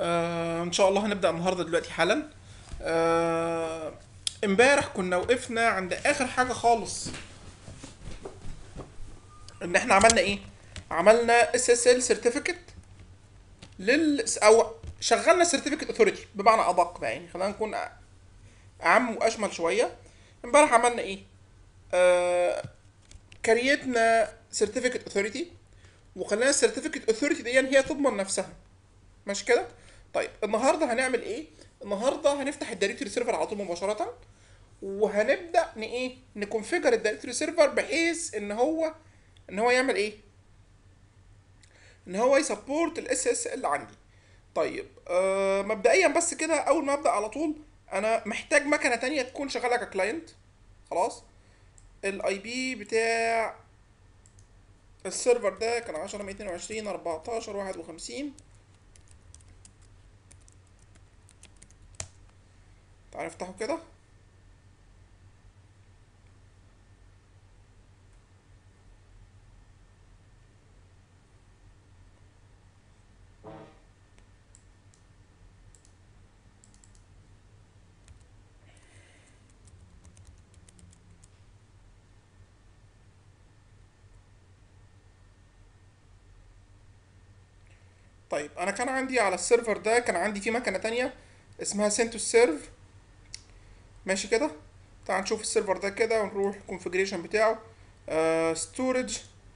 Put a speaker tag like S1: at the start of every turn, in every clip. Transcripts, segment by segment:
S1: آه ان شاء الله هنبدا النهارده دلوقتي حالا آه، امبارح كنا وقفنا عند اخر حاجه خالص ان احنا عملنا ايه عملنا اس اس ال سيرتيفيكت لل او شغلنا سيرتيفيكت اوثوريتي بمعنى ادق بقى يعني خلينا نكون اعم واشمل شويه امبارح عملنا ايه آه كريتنا سيرتيفيكت اوثوريتي وخلينا السيرتيفيكت اوثوريتي دي هي تضمن نفسها ماشي كده طيب النهارده هنعمل ايه النهارده هنفتح الدايركتوري سيرفر على طول مباشره وهنبدا ن ايه نكونفيجر الدايركتوري سيرفر بحيث ان هو ان هو يعمل ايه ان هو يسبورت الاس اس ال عندي طيب آه مبدئيا بس كده اول ما ابدا على طول انا محتاج مكنه تانية تكون شغاله ككلاينت خلاص الاي بي بتاع السيرفر ده كان 10 220 14 51 تعال نفتحه كده طيب انا كان عندي على السيرفر ده كان عندي في مكنه تانية اسمها سنتوس سيرف ماشي كده تعال نشوف السيرفر ده كده ونروح الكونفيجريشن بتاعه ستورج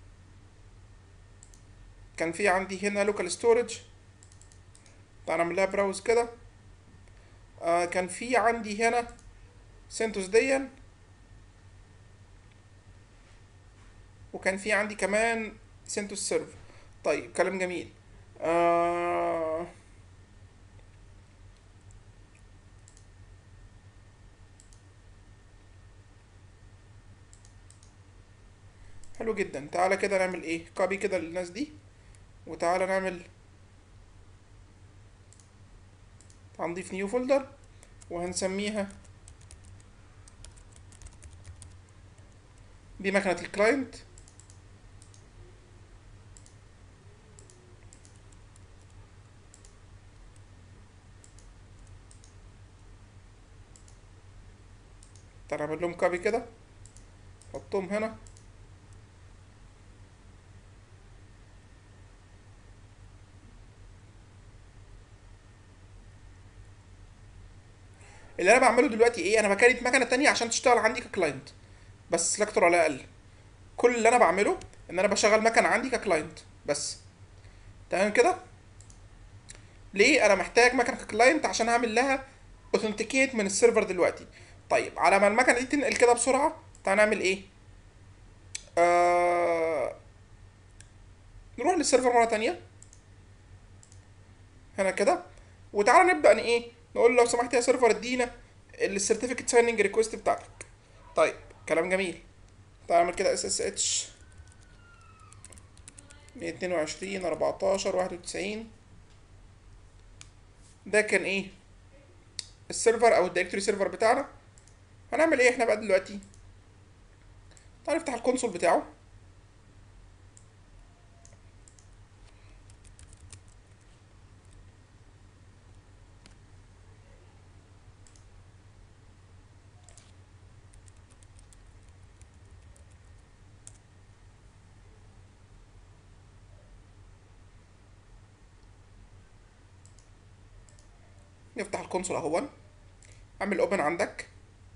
S1: كان في عندي هنا لوكال ستورج تعال نعمل لها براوز كده آه كان في عندي هنا سنتوس ديا وكان في عندي كمان سنتوس سيرف طيب كلام جميل آه حلو جدا تعالى كده نعمل ايه كوبي كده للناس دي وتعالى نعمل هنضيف نيو فولدر وهنسميها دي مكنة الكلاينت تعالى نعمل لهم كوبي كده حطهم هنا اللي انا بعمله دلوقتي ايه انا بكريت مكنه تانية عشان تشتغل عندي ككلاينت بس سلكتور على الاقل كل اللي انا بعمله ان انا بشغل مكنه عندي ككلاينت بس تمام كده ليه انا محتاج مكنه ككلاينت عشان اعمل لها اوثنتيكيت من السيرفر دلوقتي طيب على ما المكنه دي تنقل كده بسرعه تعال نعمل ايه آه... نروح للسيرفر مره تانية هنا كده وتعالى نبدا ان ايه نقول له لو سمحت يا سيرفر ادينا السيرتيفيكت سايننج ريكوست بتاعتك طيب كلام جميل تعال نعمل كده اس اس اتش 122 14 91 ده كان ايه السيرفر او الدايركتوري سيرفر بتاعنا هنعمل ايه احنا بقى دلوقتي تعال نفتح الكونسول بتاعه نفتح الكونسول اهو اعمل اوبن عندك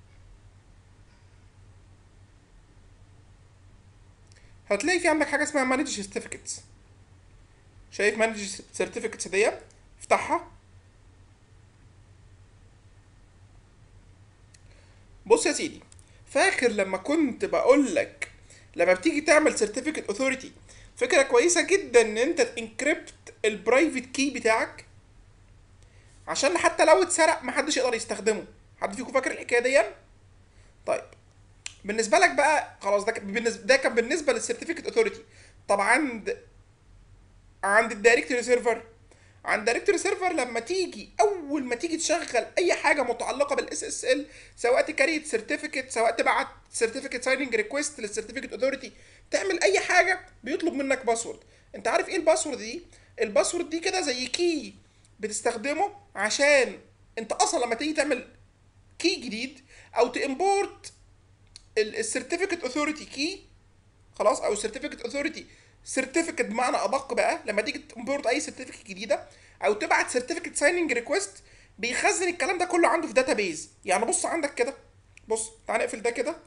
S1: هتلاقي في عندك حاجه اسمها مانج سيرتيفيكتس شايف مانج سيرتيفيكتس دي افتحها بص يا سيدي فاكر لما كنت بقول لك لما بتيجي تعمل سيرتيفيكت اوثوريتي فكره كويسه جدا ان انت تنكريبت البرايفت كي بتاعك عشان حتى لو اتسرق محدش يقدر يستخدمه حد فيكم فاكر الحكايه دي طيب بالنسبه لك بقى خلاص ده كان بالنسبه ده كان بالنسبه للسيرتيفيكت اوثوريتي طب عند عند الدايركتوري سيرفر عند دايركتوري سيرفر لما تيجي اول ما تيجي تشغل اي حاجه متعلقه بالاس اس ال سواء تكريت سيرتيفيكت سواء تبعت سيرتيفيكت سايننج ريكويست للسيرتيفيكت اوثوريتي تعمل اي حاجه بيطلب منك باسورد انت عارف ايه الباسورد دي الباسورد دي كده زي كي بتستخدمه عشان انت اصلا لما تيجي تعمل كي جديد او تامبورت السيرتيفيكت اوثوريتي كي خلاص او السيرتيفيكت اوثوريتي سيرتيفيكت بمعنى ادق بقى لما تيجي تمبورت اي سيرتيفيكت جديده او تبعت سيرتيفيكت سايننج ريكويست بيخزن الكلام ده كله عنده في داتابيز يعني بص عندك كده بص تعال نقفل ده كده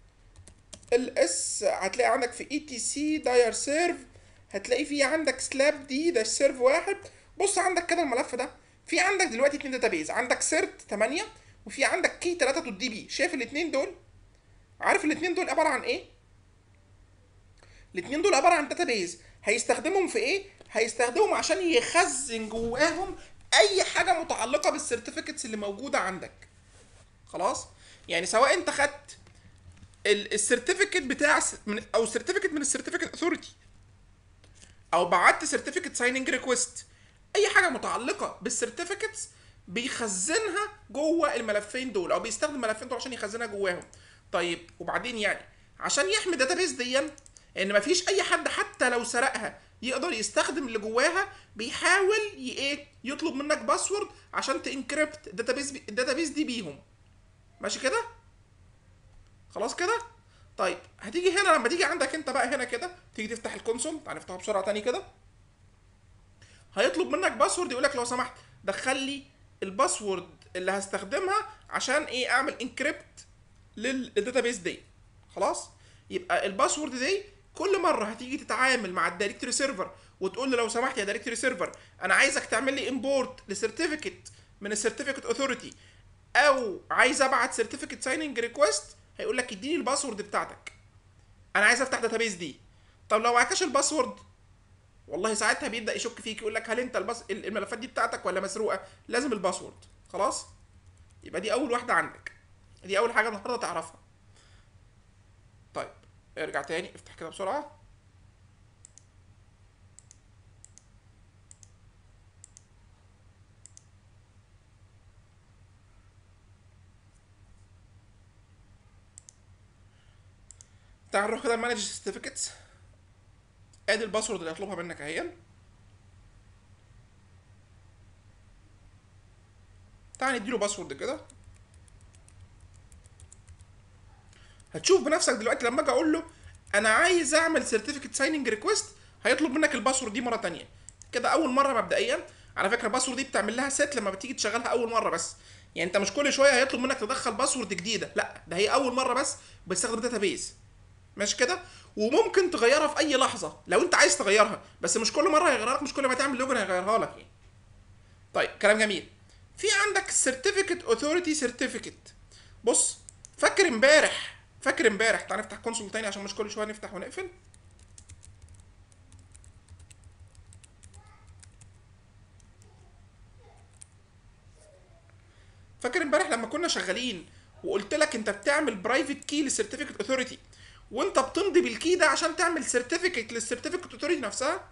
S1: الاس هتلاقي عندك في اي تي سي داير سيرف هتلاقي فيه عندك سلاب دي ده سيرف واحد بص عندك كده الملف ده في عندك دلوقتي اتنين داتابيز عندك سيرت 8 وفي عندك كي 3 دوت دي بي شايف الاتنين دول عارف الاتنين دول عباره عن ايه الاتنين دول عباره عن داتابيز هيستخدمهم في ايه هيستخدمهم عشان يخزن جواهم اي حاجه متعلقه بالسيرتيفيكتس اللي موجوده عندك خلاص يعني سواء انت خدت السيرتيفيكت بتاع س- من او سيرتيفيكت من السيرتيفيكت اثوريتي او بعت سيرتيفيكت سايننج ريكويست اي حاجه متعلقه بالسيرتيفيكتس بيخزنها جوه الملفين دول او بيستخدم الملفين دول عشان يخزنها جواهم طيب وبعدين يعني عشان يحمي الداتابيس دي ان مفيش اي حد حتى لو سرقها يقدر يستخدم اللي جواها بيحاول ي- ايه يطلب منك باسورد عشان تنكريبت الداتابيس بي- الداتابيس دي بيهم ماشي كده خلاص كده طيب هتيجي هنا لما تيجي عندك انت بقى هنا كده تيجي تفتح الكونسول تعال نفتحه بسرعه تاني كده هيطلب منك باسورد يقول لك لو سمحت دخل لي الباسورد اللي هستخدمها عشان ايه اعمل انكريبت للداتابيس دي خلاص يبقى الباسورد دي كل مره هتيجي تتعامل مع الدايركتوري سيرفر وتقول له لو سمحت يا دايركتوري سيرفر انا عايزك تعمل لي امبورت لسيرتيفيكت من السيرتيفيكت اوثوريتي او عايز ابعت سيرتيفيكت سايننج ريكويست هيقول لك اديني الباسورد بتاعتك انا عايز افتح داتابيس دي طب لو معكش الباسورد والله ساعتها بيبدا يشك فيك يقول لك هل انت الباس الملفات دي بتاعتك ولا مسروقه لازم الباسورد خلاص يبقى دي اول واحده عندك دي اول حاجه النهارده تعرفها طيب ارجع تاني افتح كده بسرعه تعال نروح كده مانج سيرتيفيكتس ادي الباسورد اللي هيطلبها منك اهي تعال نديله باسورد كده هتشوف بنفسك دلوقتي لما اجي اقول له انا عايز اعمل سيرتيفيكت سايننج ريكويست هيطلب منك الباسورد دي مره تانية كده اول مره مبدئيا على فكره الباسورد دي بتعمل لها سيت لما بتيجي تشغلها اول مره بس يعني انت مش كل شويه هيطلب منك تدخل باسورد جديده لا ده هي اول مره بس بتستخدم داتابيز ماشي كده وممكن تغيرها في اي لحظه لو انت عايز تغيرها بس مش كل مره هيغيرها لك مش كل ما تعمل لوجن هيغيرها لك يعني طيب كلام جميل في عندك سيرتيفيكت اوثوريتي سيرتيفيكت بص فاكر امبارح فاكر امبارح تعال نفتح كونسول تاني عشان مش كل شويه نفتح ونقفل فاكر امبارح لما كنا شغالين وقلت لك انت بتعمل برايفت كي للسيرتيفيكت اوثوريتي وانت بتمضي بالكي ده عشان تعمل سيرتيفيكت للسيرتيفيكت اوثوريتي نفسها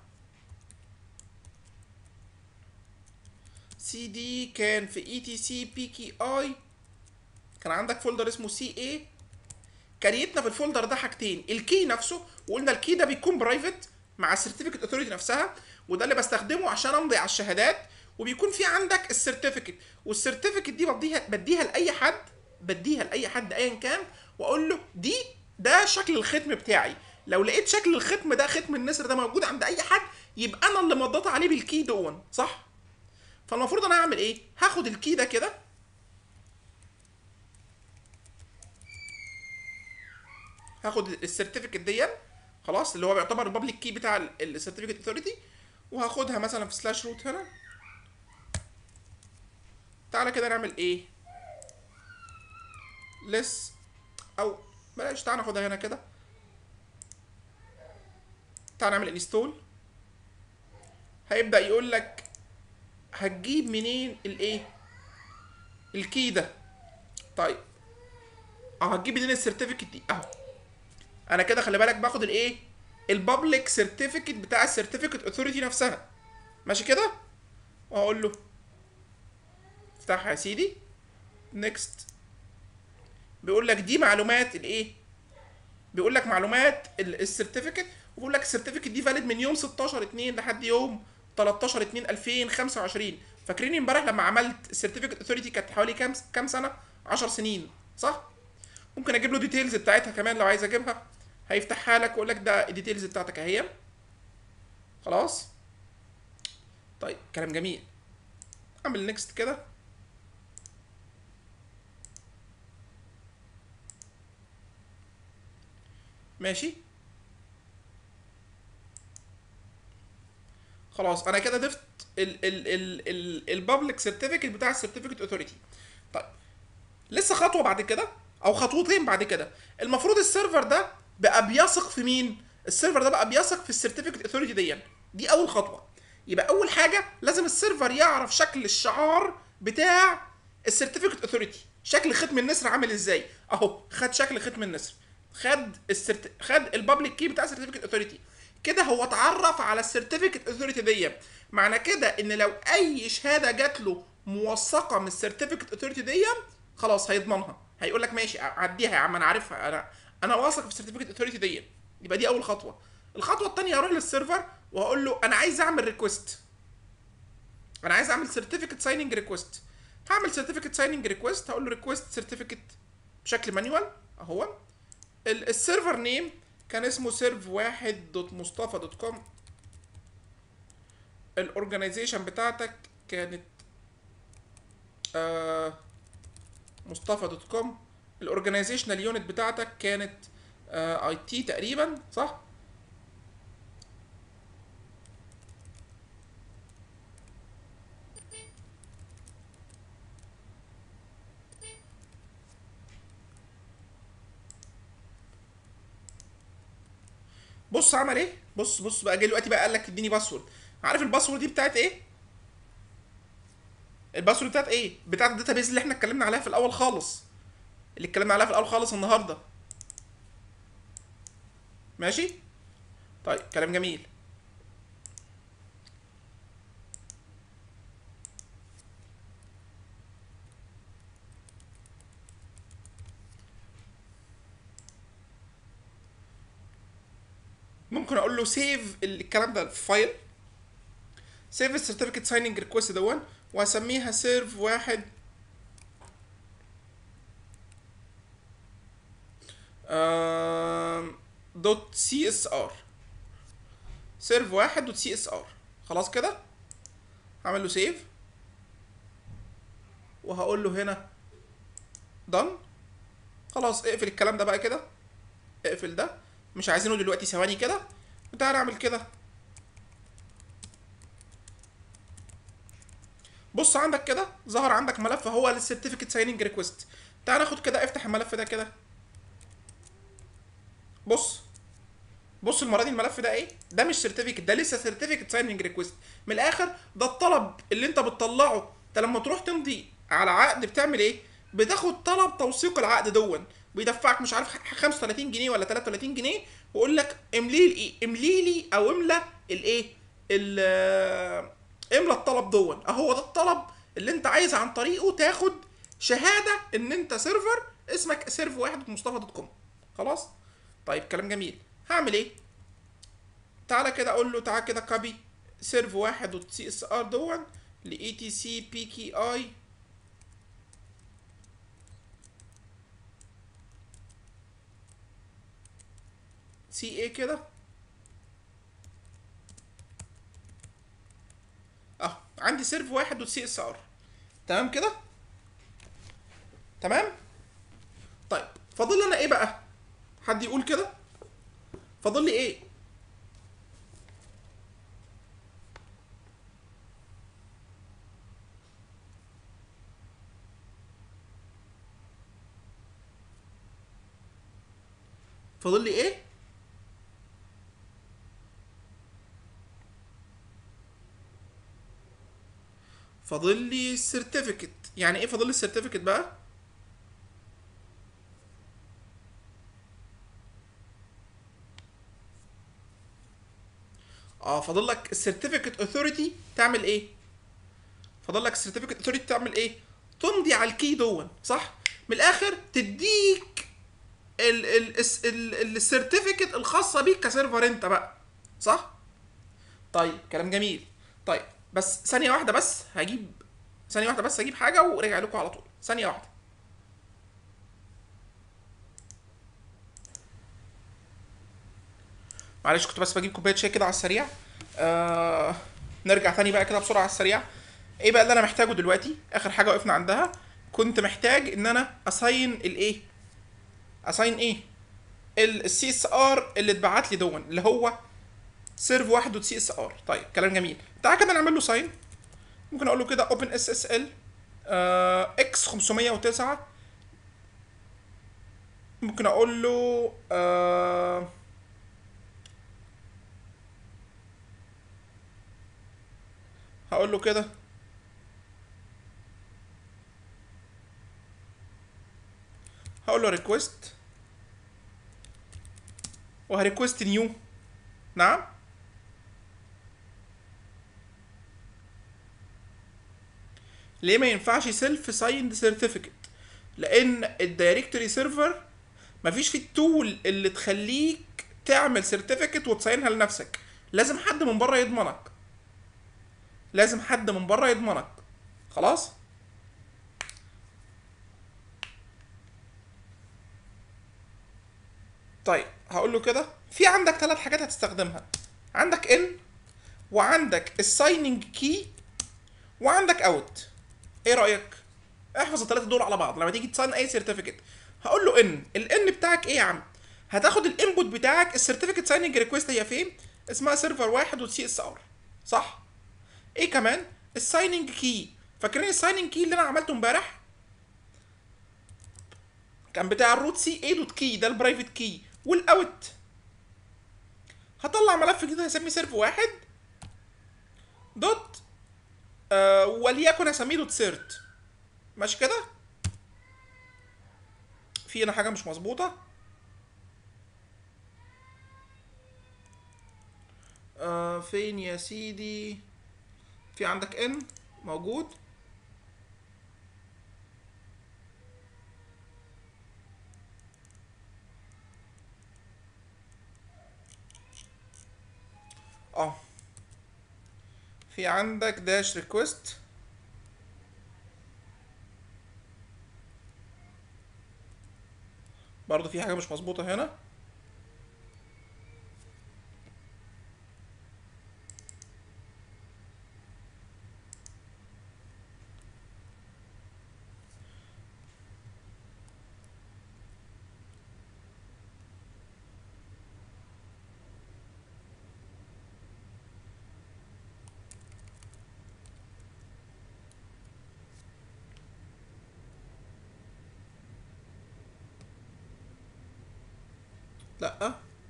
S1: سي دي كان في اي تي سي بي كي اي كان عندك فولدر اسمه سي اي كريتنا في الفولدر ده حاجتين الكي نفسه وقلنا الكي ده بيكون برايفت مع السيرتيفيكت اوثوريتي نفسها وده اللي بستخدمه عشان امضي على الشهادات وبيكون في عندك السيرتيفيكت والسيرتيفيكت دي بديها بديها لاي حد بديها لاي حد ايا كان واقول له دي ده شكل الختم بتاعي لو لقيت شكل الختم ده ختم النسر ده موجود عند اي حد يبقى انا اللي مضيت عليه بالكي دون صح فالمفروض انا هعمل ايه هاخد الكي ده كده هاخد السيرتيفيكت دي خلاص اللي هو بيعتبر البابليك كي بتاع السيرتيفيكت اوثوريتي وهاخدها مثلا في سلاش روت هنا تعالى كده نعمل ايه لس او بلاش تعالى ناخدها هنا كده تعالى نعمل انستول هيبدا يقول لك هتجيب منين الايه الكي ده طيب اه هتجيب منين السيرتيفيكت دي اهو انا كده خلي بالك باخد الايه البابليك سيرتيفيكت بتاع السيرتيفيكت اوثوريتي نفسها ماشي كده واقول له افتحها يا سيدي نيكست بيقول لك دي معلومات الايه بيقول لك معلومات السيرتيفيكت وبيقول لك السيرتيفيكت دي فاليد من يوم 16 2 لحد يوم 13 2 2025 فاكرين امبارح لما عملت السيرتيفيكت اوثوريتي كانت حوالي كام كام سنه 10 سنين صح ممكن اجيب له ديتيلز بتاعتها كمان لو عايز اجيبها هيفتحها لك ويقول لك ده الديتيلز بتاعتك اهي خلاص طيب كلام جميل اعمل نيكست كده ماشي خلاص انا كده ضفت ال ال ال ال البابليك سيرتيفيكت بتاع السيرتيفيكت اوثوريتي طيب لسه خطوه بعد كده او خطوتين بعد كده المفروض السيرفر ده بقى بيثق في مين السيرفر ده بقى بيثق في السيرتيفيكت اوثوريتي دي دي اول خطوه يبقى اول حاجه لازم السيرفر يعرف شكل الشعار بتاع السيرتيفيكت اوثوريتي شكل ختم النسر عامل ازاي اهو خد شكل ختم النسر خد السرت... خد البابليك كي بتاع السيرتيفيكت اوثوريتي كده هو اتعرف على السيرتيفيكت اوثوريتي دي معنى كده ان لو اي شهاده جات له موثقه من السيرتيفيكت اوثوريتي دي خلاص هيضمنها هيقول لك ماشي عديها يا عم انا عارفها انا انا واثق في السيرتيفيكت اوثوريتي دي يبقى دي اول خطوه الخطوه الثانيه هروح للسيرفر وهقول له انا عايز اعمل ريكوست انا عايز اعمل سيرتيفيكت سايننج ريكوست هعمل سيرتيفيكت سايننج ريكوست هقول له ريكوست سيرتيفيكت بشكل مانيوال اهو السيرفر نيم كان اسمه سيرف واحد دوت مصطفى دوت كوم الاورجنايزيشن بتاعتك كانت آه مصطفى دوت كوم الاورجنايزيشنال يونت بتاعتك كانت آه اي تي تقريبا صح بص عمل ايه بص بص بقى جه دلوقتي بقى قال لك اديني باسورد عارف الباسورد دي بتاعت ايه الباسورد بتاعت ايه بتاعت الداتابيز اللي احنا اتكلمنا عليها في الاول خالص اللي اتكلمنا عليها في الاول خالص النهارده ماشي طيب كلام جميل ممكن اقول له سيف الكلام ده في فايل سيف السيرتيفيكت سايننج ريكوست دون وهسميها سيرف واحد دوت سي اس ار سيرف واحد دوت سي اس ار خلاص كده هعمل له سيف وهقول له هنا دن خلاص اقفل الكلام ده بقى كده اقفل ده مش عايزينه دلوقتي ثواني كده وتعالى اعمل كده بص عندك كده ظهر عندك ملف هو السيرتيفيكت سايننج ريكوست تعال ناخد كده افتح الملف ده كده بص بص المره دي الملف ده ايه ده مش سيرتيفيكت ده لسه سيرتيفيكت سايننج ريكوست من الاخر ده الطلب اللي انت بتطلعه انت لما تروح تمضي على عقد بتعمل ايه بتاخد طلب توثيق العقد دون بيدفعك مش عارف 35 جنيه ولا 33 جنيه ويقول لك املي لي املي لي او املى الايه املى الطلب دون اهو ده الطلب اللي انت عايز عن طريقه تاخد شهاده ان انت سيرفر اسمك سيرف واحد مصطفى دوت كوم خلاص طيب كلام جميل هعمل ايه تعالى كده اقول له تعالى كده كوبي سيرف واحد دوت سي اس ار دون لاي تي سي بي كي اي سي ايه كده اه عندي سيرف واحد دوت سي اس ار تمام كده تمام طيب فاضل لي انا ايه بقى حد يقول كده فاضل لي ايه فاضل لي ايه فاضل لي السيرتيفيكت يعني ايه فاضل لي السيرتيفيكت بقى اه فاضل لك السيرتيفيكت اوثوريتي تعمل ايه فاضل لك السيرتيفيكت اوثوريتي تعمل ايه تمضي على الكي دون صح من الاخر تديك ال ال ال السيرتيفيكت الخاصه بيك كسيرفر انت بقى صح طيب كلام جميل طيب بس ثانيه واحده بس هجيب ثانيه واحده بس هجيب حاجه ورجع لكم على طول ثانيه واحده معلش كنت بس بجيب كوبايه شاي كده على السريع آه نرجع تاني بقى كده بسرعه على السريع ايه بقى اللي انا محتاجه دلوقتي اخر حاجه وقفنا عندها كنت محتاج ان انا اساين الايه اساين ايه السي اس ار اللي اتبعت لي دون اللي هو سيرف واحد دوت سي اس ار طيب كلام جميل تعال كده نعمل له ساين ممكن اقول له كده اوبن اس اس ال اكس 509 ممكن اقول له آه هقول له كده هقول له ريكوست وهريكوست نيو نعم ليه ما ينفعش سيلف سايند سيرتيفيكت لان الدايركتوري سيرفر مفيش فيه التول اللي تخليك تعمل سيرتيفيكت وتصينها لنفسك لازم حد من بره يضمنك لازم حد من بره يضمنك خلاص طيب هقول له كده في عندك ثلاث حاجات هتستخدمها عندك ان وعندك السايننج كي وعندك اوت ايه رايك احفظ الثلاثه دول على بعض لما تيجي تصين اي سيرتيفيكت هقول له ان الان بتاعك ايه يا عم هتاخد الانبوت بتاعك السيرتيفيكت سايننج ريكويست هي فين اسمها سيرفر واحد وسي اس ار صح ايه كمان السايننج كي فاكرين السايننج كي اللي انا عملته امبارح كان بتاع الروت سي اي دوت كي ده البرايفت كي والاوت هطلع ملف جديد هسميه سيرف واحد دوت آه وليكن هسميه دوت سيرت ماشي كده في هنا حاجه مش مظبوطه آه فين يا سيدي في عندك ان موجود اه في عندك داش ريكوست برضه في حاجة مش مظبوطة هنا لا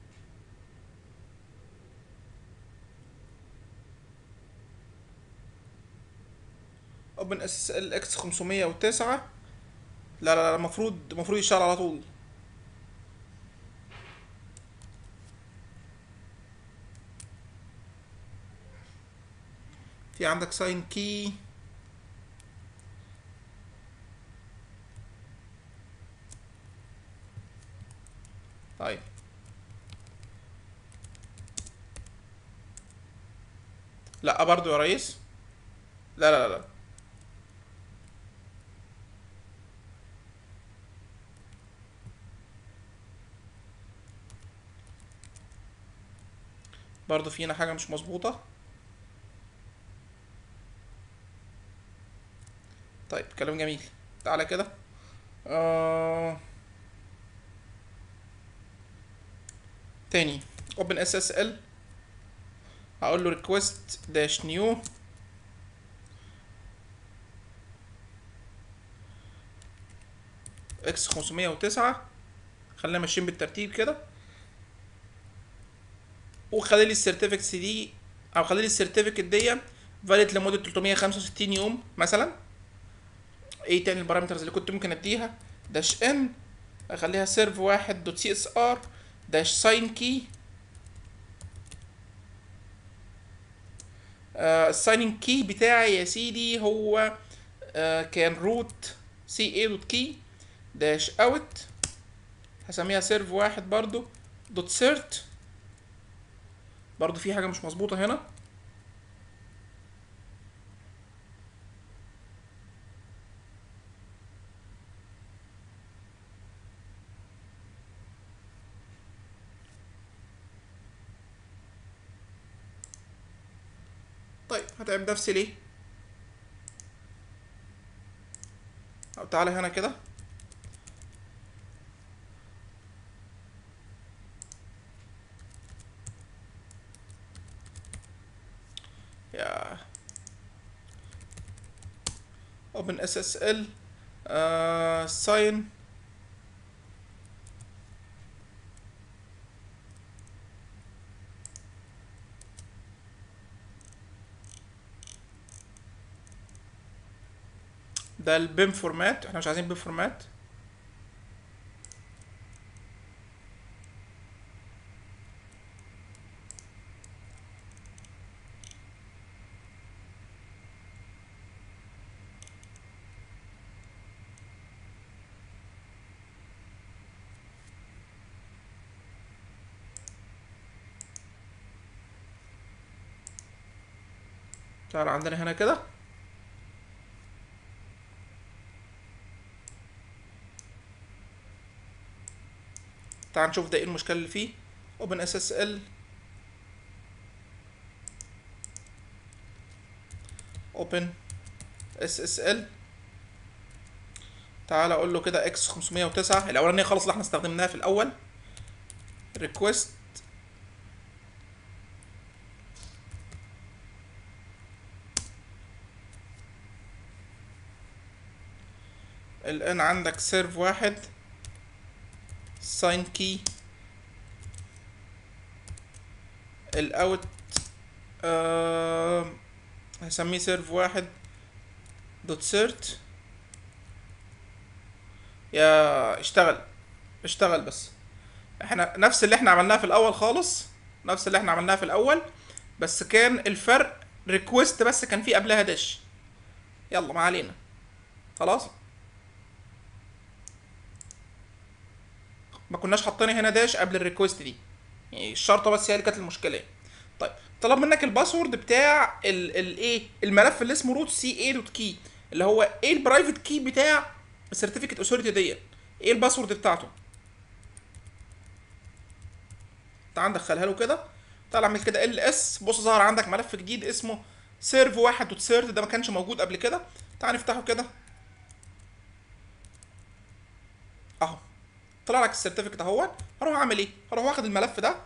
S1: اوبن اس اس ال اكس 509 لا لا لا المفروض المفروض يشتغل على طول في عندك ساين كي طيب لا برضو يا ريس لا لا لا لا برضو فينا حاجة مش مظبوطة طيب كلام جميل تعالى كده آه... تاني open ssl هقول له request dash new x 509 خلينا ماشيين بالترتيب كده وخلي لي السيرتيفيكتس دي او خلي لي السيرتيفيكت دي فاليد لمده 365 يوم مثلا ايه تاني البارامترز اللي كنت ممكن اديها داش ان اخليها سيرف واحد دوت سي اس ار داش ساين كي السايننج كي بتاعي يا سيدي هو آه كان روت سي اي دوت كي داش اوت هسميها سيرف واحد برضو دوت سيرت برضو في حاجه مش مظبوطه هنا طيب هتعمل نفسي ليه او تعالى هنا كده يا open ssl uh, sign ده البيم فورمات احنا مش عايزين بيم فورمات تعال عندنا هنا كده تعال نشوف ده ايه المشكله اللي فيه open ssl open ssl تعال اقول له كده x 509 الاولانيه خالص اللي احنا استخدمناها في الاول request الان عندك سيرف واحد ساين كي الاوت آه هسميه سيرف واحد دوت سيرت يا اشتغل اشتغل بس احنا نفس اللي احنا عملناه في الاول خالص نفس اللي احنا عملناه في الاول بس كان الفرق ريكوست بس كان فيه قبلها داش يلا ما علينا خلاص ما كناش حاطين هنا داش قبل الريكوست دي يعني الشرطه بس هي اللي كانت المشكله طيب طلب منك الباسورد بتاع الايه الملف اللي اسمه روت سي اي دوت كي اللي هو ايه البرايفت كي بتاع السيرتيفيكت اوثوريتي دي ايه الباسورد بتاعته تعال ندخلها له كده تعال اعمل كده ال اس بص ظهر عندك ملف جديد اسمه سيرف واحد دوت سيرت ده ما كانش موجود قبل كده تعال نفتحه كده اهو طلع لك السيرتيفيكت اهو هروح اعمل ايه هروح واخد الملف ده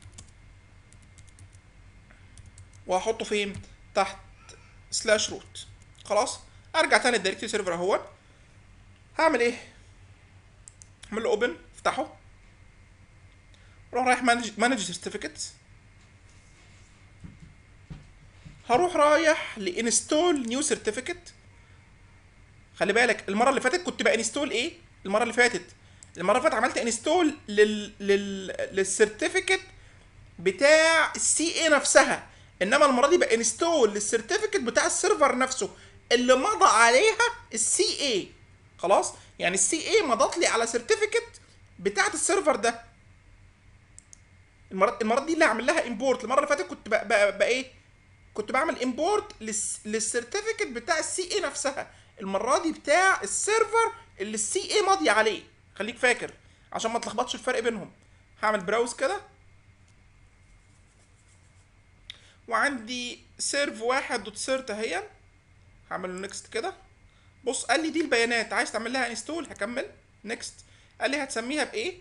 S1: وهحطه فين تحت سلاش روت خلاص ارجع تاني الدايركتوري سيرفر اهو هعمل ايه اعمل له اوبن افتحه اروح رايح مانج مانج سيرتيفيكت هروح رايح لانستول نيو سيرتيفيكت خلي بالك المره اللي فاتت كنت بانستول ايه المره اللي فاتت المره اللي فاتت عملت انستول لل لل للسيرتيفيكت بتاع السي اي نفسها انما المره دي بقى انستول للسيرتيفيكت بتاع السيرفر نفسه اللي مضى عليها السي اي خلاص يعني السي اي مضت لي على سيرتيفيكت بتاعه السيرفر ده المره المره دي اللي هعمل لها امبورت المره اللي فاتت كنت بقى, بقى, بقى ايه كنت بعمل امبورت للسيرتيفيكت بتاع السي اي نفسها المره دي بتاع السيرفر اللي السي اي ماضي عليه خليك فاكر عشان ما تلخبطش الفرق بينهم هعمل براوز كده وعندي سيرف واحد دوت سيرت اهي هعمل له نكست كده بص قال لي دي البيانات عايز تعمل لها انستول هكمل نكست قال لي هتسميها بايه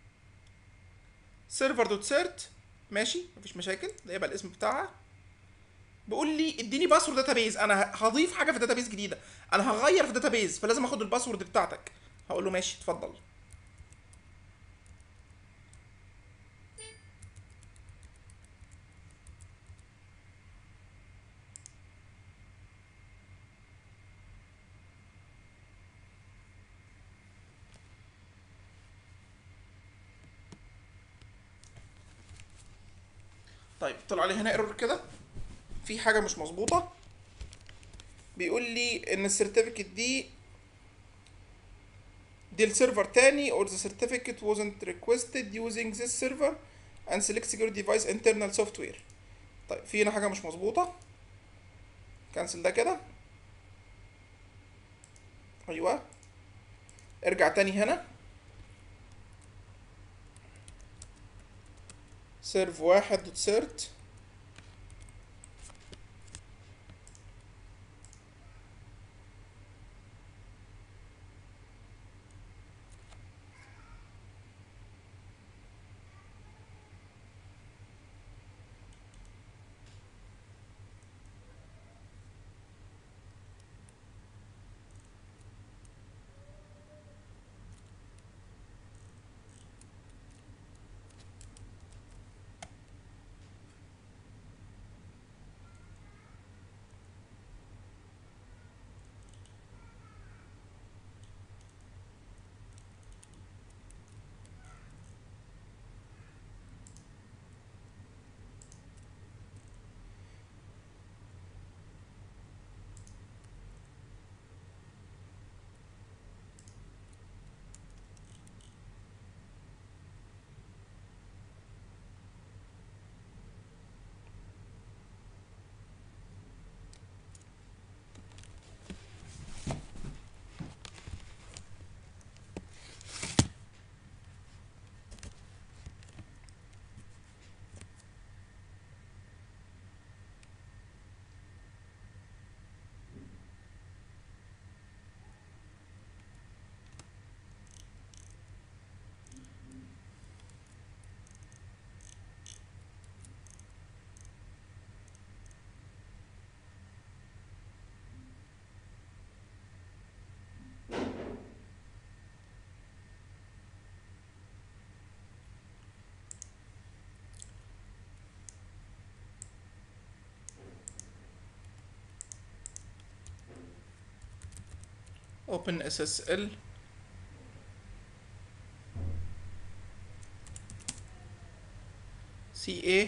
S1: سيرفر دوت سيرت ماشي مفيش مشاكل ده يبقى الاسم بتاعها بيقول لي اديني باسورد داتابيز انا هضيف حاجه في داتابيز جديده انا هغير في داتابيز فلازم اخد الباسورد بتاعتك هقول له ماشي اتفضل طيب طلع لي هنا ايرور كده في حاجه مش مظبوطه بيقول لي ان السيرتيفيكت دي دي السيرفر تاني or the certificate wasn't requested using this server and select secure device internal software طيب في هنا حاجه مش مظبوطه كنسل ده كده ايوه ارجع تاني هنا سيرف واحد دوت سيرت open ssl ca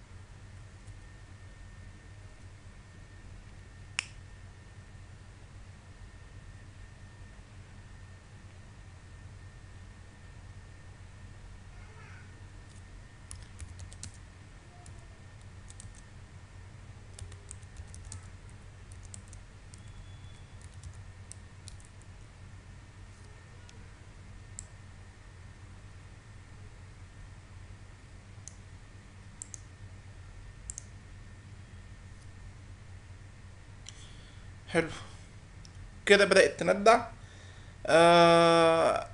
S1: حلو كده بدأت تندع آه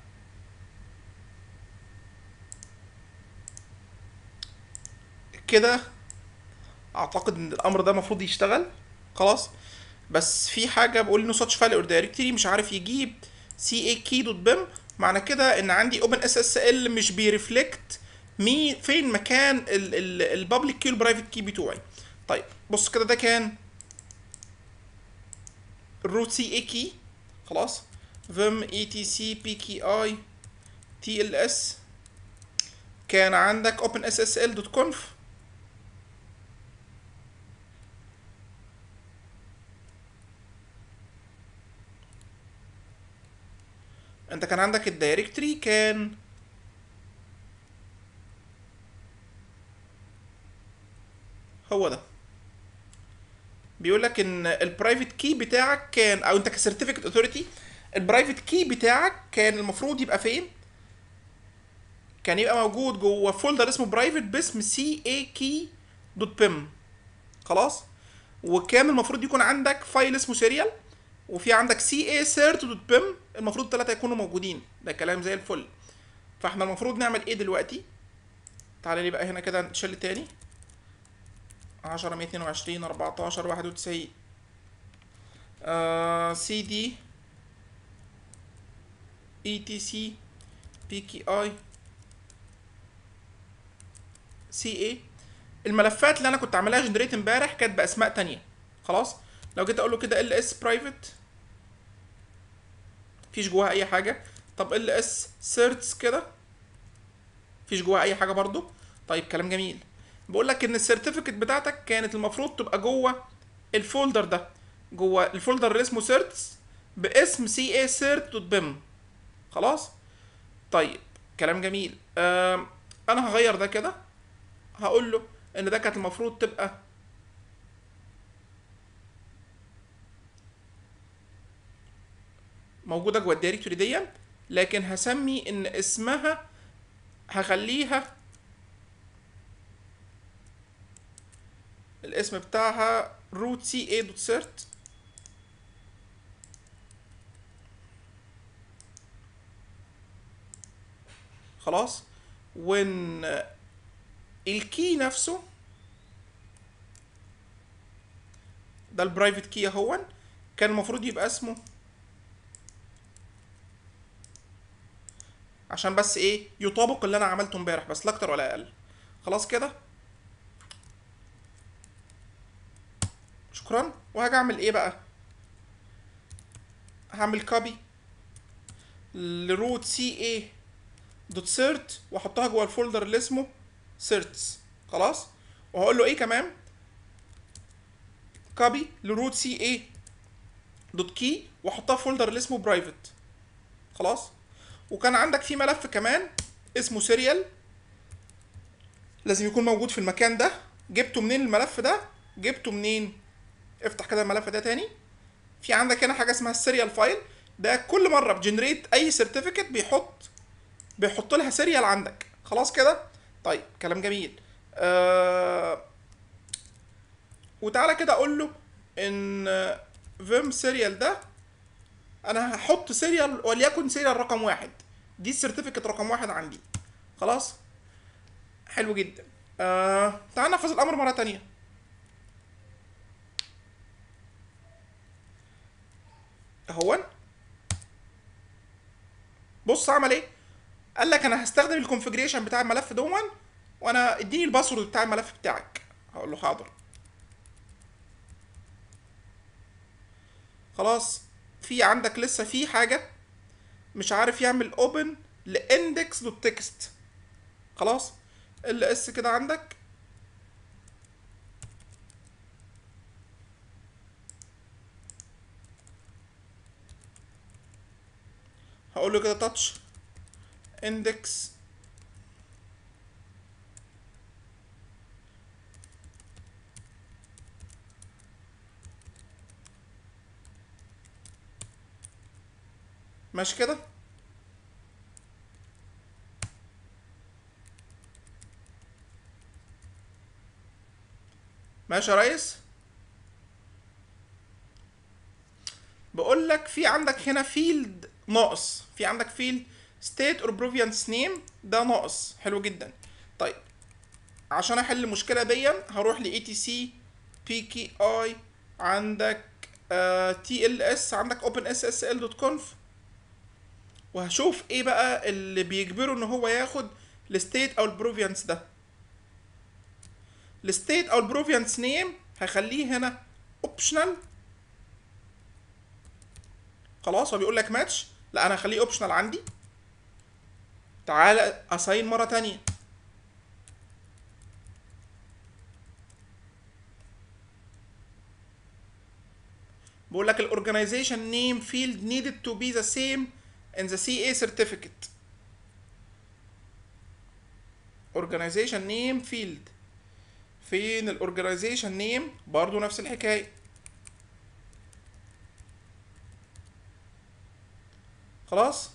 S1: كده اعتقد ان الامر ده المفروض يشتغل خلاص بس في حاجه بقول انه such file or directory مش عارف يجيب ca.key.bim معنى كده ان عندي open ssl مش بيرفلكت مي فين مكان البابليك كي والبرايفت كي بتوعي طيب بص كده ده كان الروت سي اي كي خلاص vim etc pki tls كان عندك openssl.conf انت كان عندك الدايركتري كان هو ده بيقول لك ان البرايفت كي بتاعك كان او انت كسيرتيفيكت اوثوريتي البرايفت كي بتاعك كان المفروض يبقى فين كان يبقى موجود جوه فولدر اسمه برايفت باسم سي اي كي دوت بيم خلاص وكان المفروض يكون عندك فايل اسمه سيريال وفي عندك سي اي سيرت دوت بيم المفروض الثلاثه يكونوا موجودين ده كلام زي الفل فاحنا المفروض نعمل ايه دلوقتي تعالى لي بقى هنا كده نشل تاني عشرة مية اتنين وعشرين أربعتاشر واحد وتسعين سي دي اي تي سي بي كي اي سي اي الملفات اللي انا كنت عاملها جنريت امبارح كانت باسماء تانية خلاص لو جيت اقول له كده ال اس برايفت مفيش جواها اي حاجه طب ال اس سيرتس كده مفيش جواها اي حاجه برضو طيب كلام جميل بقول لك ان السيرتيفيكت بتاعتك كانت المفروض تبقى جوه الفولدر ده جوه الفولدر اللي اسمه سيرتس باسم سي اي سيرت دوت بيم خلاص طيب كلام جميل آم، انا هغير ده كده هقول له ان ده كانت المفروض تبقى موجوده جوه الدايركتوري دي لكن هسمي ان اسمها هخليها الاسم بتاعها root ca دوت cert خلاص وان الكي نفسه ده البرايفت كي اهون كان المفروض يبقى اسمه عشان بس ايه يطابق اللي انا عملته امبارح بس لا اكتر ولا اقل خلاص كده شكرا وهاجي اعمل ايه بقى هعمل كوبي لروت سي اي دوت سيرت واحطها جوه الفولدر اللي اسمه سيرتس خلاص وهقول له ايه كمان كوبي لروت سي اي دوت كي واحطها في فولدر اللي اسمه برايفت خلاص وكان عندك في ملف كمان اسمه سيريال لازم يكون موجود في المكان ده جبته منين الملف ده جبته منين افتح كده الملف ده تاني في عندك هنا حاجه اسمها السيريال فايل ده كل مره بجنريت اي سيرتيفيكت بيحط بيحط لها سيريال عندك خلاص كده طيب كلام جميل آه وتعالى كده اقول له ان فيم سيريال ده انا هحط سيريال وليكن سيريال رقم واحد دي السيرتيفيكت رقم واحد عندي خلاص حلو جدا آه تعال ننفذ الامر مره تانية اهون بص عمل ايه قال لك انا هستخدم الكونفجريشن بتاع الملف دون وانا اديني الباسورد بتاع الملف بتاعك هقول له حاضر خلاص في عندك لسه في حاجه مش عارف يعمل اوبن لاندكس دوت تكست خلاص ال اس كده عندك هقول له كده تاتش اندكس ماشي كده ماشي يا ريس بقول لك في عندك هنا فيلد ناقص في عندك فيلد ستيت اور بروفيانس نيم ده ناقص حلو جدا طيب عشان احل المشكله دي هروح ل اي تي سي بي كي اي عندك تي ال اس عندك اوبن اس اس ال دوت كونف وهشوف ايه بقى اللي بيجبره ان هو ياخد الستيت او البروفيانس ده الستيت او البروفيانس نيم هخليه هنا اوبشنال خلاص هو بيقول لك ماتش لا انا هخليه اوبشنال عندي تعالى اساين مره تانية بقول لك الاورجنايزيشن نيم فيلد needed to be the same in the CA certificate organization name field فين الاورجنايزيشن نيم برضو نفس الحكايه خلاص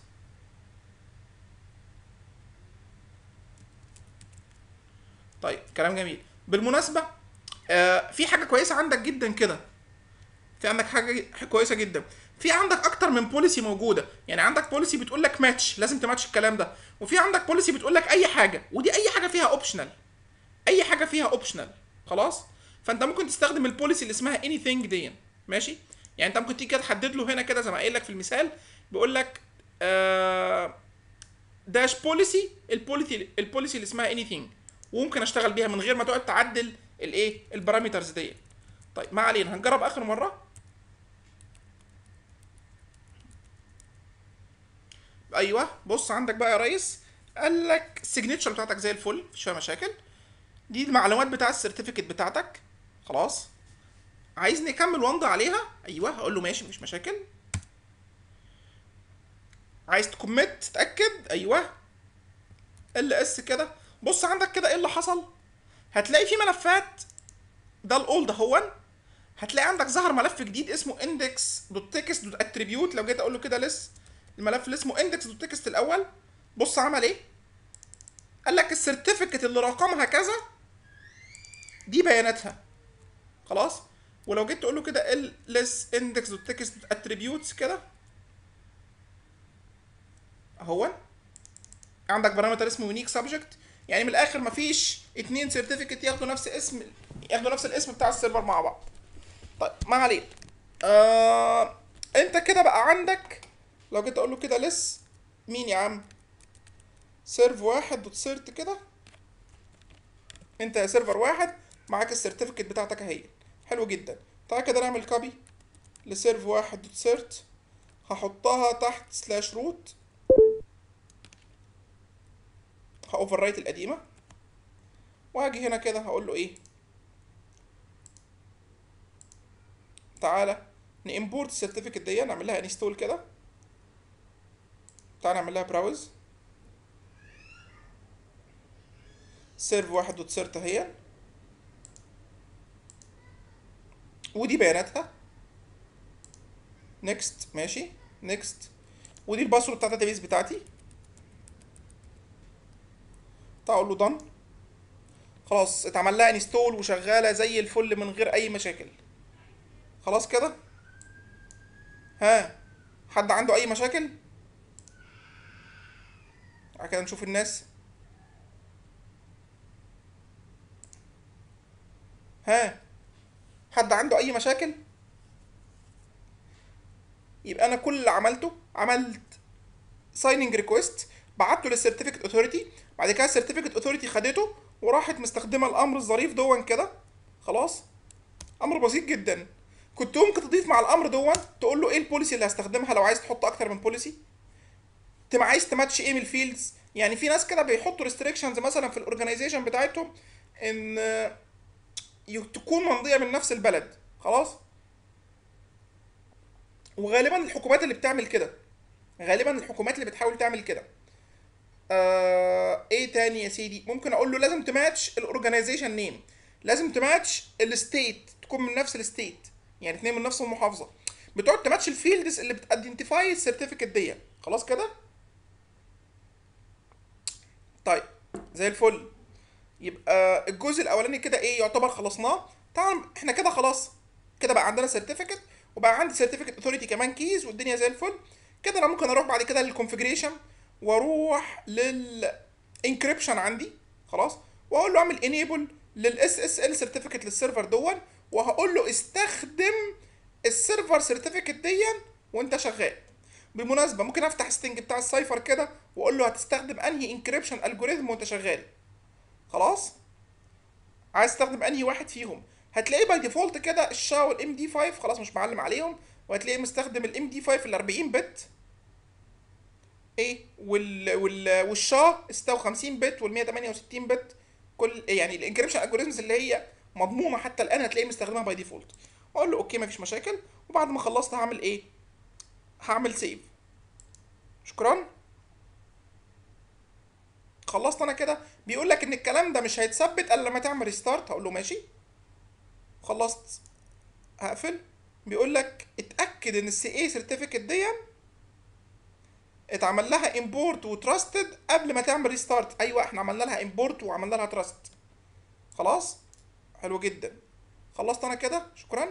S1: طيب كلام جميل بالمناسبه آه في حاجه كويسه عندك جدا كده في عندك حاجه كويسه جدا في عندك اكتر من بوليسي موجوده يعني عندك بوليسي بتقول لك ماتش لازم تماتش الكلام ده وفي عندك بوليسي بتقول لك اي حاجه ودي اي حاجه فيها اوبشنال اي حاجه فيها اوبشنال خلاص فانت ممكن تستخدم البوليسي اللي اسمها اني ثينج دي ماشي يعني انت ممكن تيجي كده تحدد له هنا كده زي ما قايل لك في المثال بيقول لك آه داش بوليسي البوليسي البوليسي اللي اسمها اني ثينج وممكن اشتغل بيها من غير ما تقعد تعدل الايه البارامترز دي طيب ما علينا هنجرب اخر مره ايوه بص عندك بقى يا ريس قال لك السيجنتشر بتاعتك زي الفل مفيش فيها مشاكل دي المعلومات بتاع السيرتيفيكت بتاعتك خلاص عايزني اكمل وامضي عليها ايوه هقول له ماشي مفيش مشاكل عايز تكمت تتاكد ايوه ال اس كده بص عندك كده ايه اللي حصل هتلاقي في ملفات ده الاولد اهون هتلاقي عندك ظهر ملف جديد اسمه index.text.attribute لو جيت اقول له كده لس الملف اللي اسمه index.text الاول بص عمل ايه قال لك السيرتيفيكت اللي رقمها كذا دي بياناتها خلاص ولو جيت تقول له كده ال less index.text attributes كده اهو عندك بارامتر اسمه يونيك سبجكت يعني من الاخر مفيش اتنين سيرتيفيكت ياخدوا نفس اسم ياخدوا نفس الاسم بتاع السيرفر مع بعض طيب ما علينا آه... انت كده بقى عندك لو جيت اقول له كده لس مين يا عم سيرف واحد دوت سيرت كده انت يا سيرفر واحد معاك السيرتيفيكت بتاعتك اهي حلو جدا تعالى كده نعمل كوبي لسيرف واحد دوت سيرت هحطها تحت سلاش روت هاوفر رايت القديمه وهاجي هنا كده هقول له ايه تعالى نimporт السيرتيفيكت دي نعمل لها انستول كده تعالى نعمل لها براوز سيرف واحد دوت سيرت اهي ودي بياناتها نيكست ماشي نيكست ودي الباسورد بتاعت الداتابيس بتاعتي تعال اقول له دان خلاص اتعمل لها انستول وشغاله زي الفل من غير اي مشاكل خلاص كده ها حد عنده اي مشاكل بعد كده نشوف الناس ها حد عنده اي مشاكل يبقى انا كل اللي عملته عملت سايننج ريكويست بعته للسيرتيفيكت اوثوريتي بعد كده السيرتيفيكت اوثوريتي خدته وراحت مستخدمه الامر الظريف دون كده خلاص امر بسيط جدا كنت ممكن تضيف مع الامر دون تقول له ايه البوليسي اللي هستخدمها لو عايز تحط اكتر من بوليسي تبقى عايز تماتش ايه من الفيلدز يعني في ناس كده بيحطوا ريستريكشنز مثلا في الاورجنايزيشن بتاعتهم ان آه، ي- تكون ممضيه من نفس البلد خلاص وغالبا الحكومات اللي بتعمل كده غالبا الحكومات اللي بتحاول تعمل كده آه ايه تاني يا سيدي ممكن اقول له لازم تماتش الاورجنايزيشن نيم لازم تماتش الستيت تكون من نفس الستيت يعني اتنين من نفس المحافظه بتقعد تماتش الفيلدز اللي بتايدنتيفاي السيرتيفيكت دي خلاص كده طيب زي الفل يبقى الجزء الاولاني كده ايه يعتبر خلصناه طبعا احنا كده خلاص كده بقى عندنا سيرتيفيكت وبقى عندي سيرتيفيكت اوثوريتي كمان كيز والدنيا زي الفل كده انا ممكن اروح بعد كده للكونفجريشن واروح للانكريبشن عندي خلاص واقول له اعمل انيبل للاس اس ال سيرتيفيكت للسيرفر دون وهقول له استخدم السيرفر سيرتيفيكت دي وانت شغال بالمناسبه ممكن افتح ستنج بتاع السايفر كده واقول له هتستخدم انهي انكريبشن الجوريثم وانت شغال خلاص عايز تستخدم انهي واحد فيهم هتلاقيه باي ديفولت كده الشا والام دي 5 خلاص مش معلم عليهم وهتلاقيه مستخدم الام دي 5 ال 40 بت ايه وال وال والشا 56 بت وال 168 بت كل يعني الانكريبشن الجوريزمز اللي هي مضمونه حتى الان هتلاقيه مستخدمها باي ديفولت اقول له اوكي مفيش مشاكل وبعد ما خلصت هعمل ايه هعمل سيف شكرا خلصت انا كده بيقول لك ان الكلام ده مش هيتثبت الا لما تعمل ريستارت هقول له ماشي خلصت هقفل بيقول لك اتاكد ان السي اي سيرتيفيكت دي اتعمل لها امبورت وتراستد قبل ما تعمل ريستارت ايوه احنا عملنا لها امبورت وعملنا لها تراست خلاص حلو جدا خلصت انا كده شكرا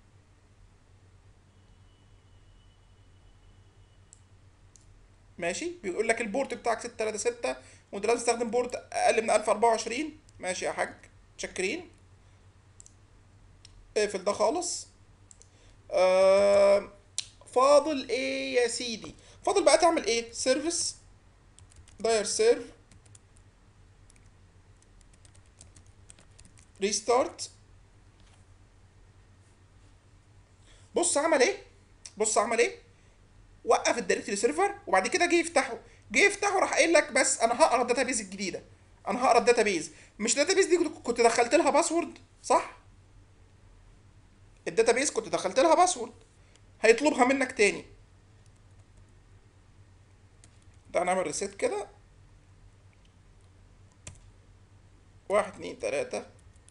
S1: ماشي بيقول لك البورت بتاعك 636 وانت لازم تستخدم بورت اقل من 1024 ماشي يا حاج متشكرين اقفل ده خالص آه فاضل ايه يا سيدي فاضل بقى تعمل ايه سيرفيس داير سيرف ريستارت بص عمل ايه بص عمل ايه وقف الدايركتوري سيرفر وبعد كده جه يفتحه جه يفتحه راح قايل لك بس انا هقرا الداتابيز الجديده انا هقرا الداتابيز مش الداتابيز دي كنت- كنت دخلت لها باسورد صح الداتابيز كنت دخلت لها باسورد هيطلبها منك تاني تعال نعمل ريسيت كده واحد اتنين تلاتة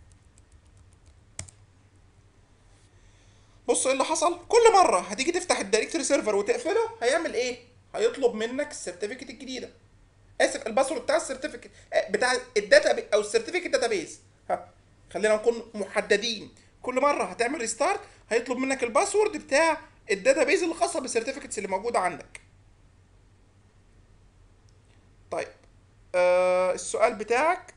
S1: بص ايه اللي حصل كل مرة هتيجي تفتح الدايركتوري سيرفر وتقفله هيعمل ايه هيطلب منك السيرتيفيكت الجديدة اسف الباسورد بتاع السيرتيفيكت آه، بتاع الداتا او السيرتيفيكت داتابيز ها خلينا نكون محددين كل مره هتعمل ريستارت هيطلب منك الباسورد بتاع الداتابيز الخاصه بالسيرتيفيكتس اللي موجوده عندك طيب آه السؤال بتاعك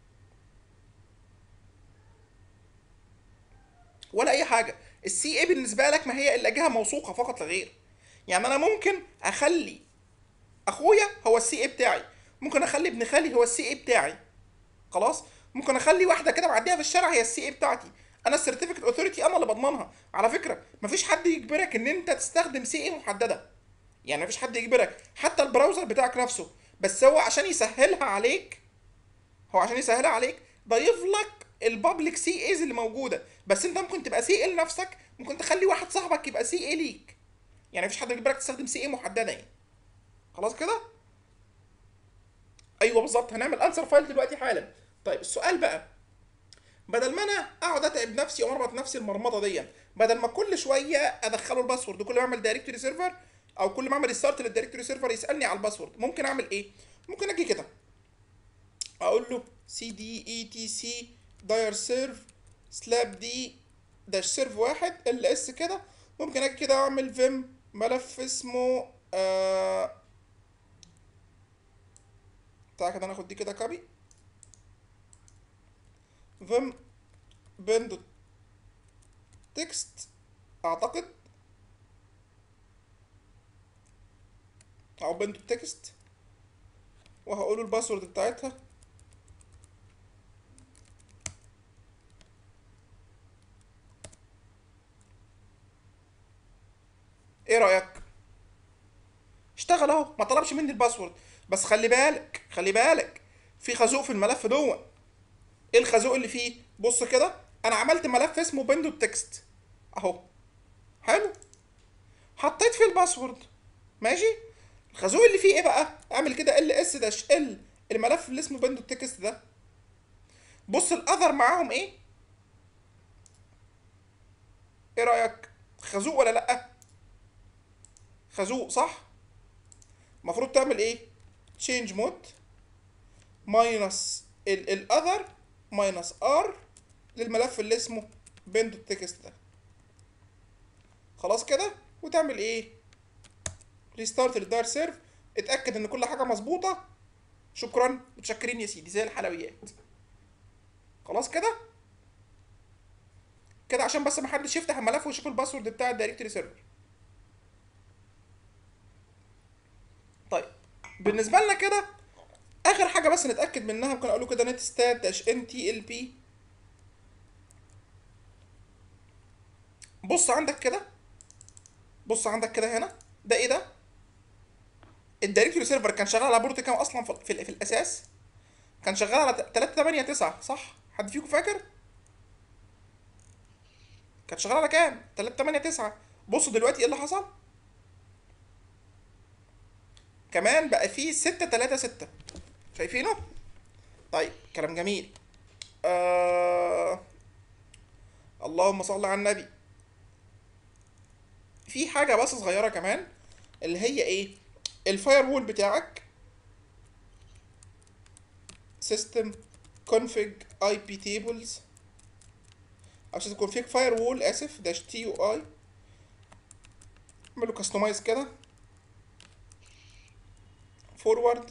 S1: ولا اي حاجه السي اي بالنسبه لك ما هي الا جهه موثوقه فقط لا غير يعني انا ممكن اخلي اخويا هو السي اي بتاعي ممكن اخلي ابن خالي هو السي اي بتاعي خلاص ممكن اخلي واحده كده معديها في الشارع هي السي اي بتاعتي انا السيرتيفيكت اوثوريتي انا اللي بضمنها على فكره مفيش حد يجبرك ان انت تستخدم سي اي محدده يعني مفيش حد يجبرك حتى البراوزر بتاعك نفسه بس هو عشان يسهلها عليك هو عشان يسهلها عليك ضيف لك البابليك سي ايز اللي موجوده بس انت ممكن تبقى سي اي لنفسك ممكن تخلي واحد صاحبك يبقى سي اي ليك يعني مفيش حد يجبرك تستخدم سي اي محدده يعني خلاص كده ايوه بالظبط هنعمل انسر فايل دلوقتي حالا طيب السؤال بقى بدل ما انا اقعد اتعب نفسي واربط نفسي المرمطه دي بدل ما كل شويه ادخله الباسورد كل ما اعمل دايركتوري سيرفر او كل ما اعمل ريستارت للدايركتوري سيرفر يسالني على الباسورد ممكن اعمل ايه ممكن اجي كده اقول له سي دي اي تي سي داير سيرف سلاب دي داش سيرف واحد ال اس كده ممكن اجي كده اعمل فيم ملف اسمه آه تعالى كده ناخد دي كده كوبي فيم بند تكست اعتقد او بند تكست وهقوله الباسورد بتاعتها ايه رايك اشتغل اهو ما طلبش مني الباسورد بس خلي بالك خلي بالك في خازوق في الملف دون ايه الخازوق اللي فيه بص كده انا عملت ملف اسمه بندو تكست اهو حلو حطيت فيه الباسورد ماشي الخازوق اللي فيه ايه بقى اعمل كده ال اس داش ال الملف اللي اسمه بندو تكست ده بص الاذر معاهم ايه ايه رايك خازوق ولا لا خازوق صح المفروض تعمل ايه change mode ماينس الاذر ماينس ار للملف اللي اسمه بندو تكست ده خلاص كده وتعمل ايه ريستارت للداير سيرف اتاكد ان كل حاجه مظبوطه شكرا متشكرين يا سيدي زي الحلويات خلاص كده كده عشان بس ما حدش يفتح الملف ويشوف الباسورد بتاع الدايركتوري سيرفر طيب بالنسبه لنا كده اخر حاجه بس نتاكد منها ممكن اقول له كده نت ستات داش ان تي ال بي بص عندك كده بص عندك كده هنا ده ايه ده الدايركتوري سيرفر كان شغال على بورت كام اصلا في, في, في الاساس كان شغال على 389 صح حد فيكم فاكر كان شغال على كام 389 بصوا دلوقتي ايه اللي حصل كمان بقى فيه 636 شايفينه طيب كلام جميل آه... اللهم صل على النبي في حاجه بس صغيره كمان اللي هي ايه الفاير وول بتاعك system config ip tables عشان config firewall اسف داش تي يو اي اعمله كاستمايز كده فورورد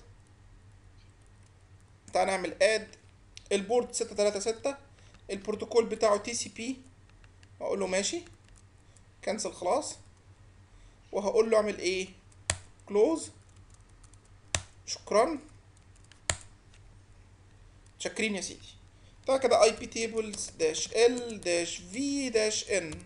S1: تعال نعمل اد البورد 636 البروتوكول بتاعه تي سي بي اقول له ماشي كنسل خلاص وهقول له اعمل ايه كلوز شكرا شاكرين يا سيدي ده كده اي بي تيبلز داش ال داش في داش ان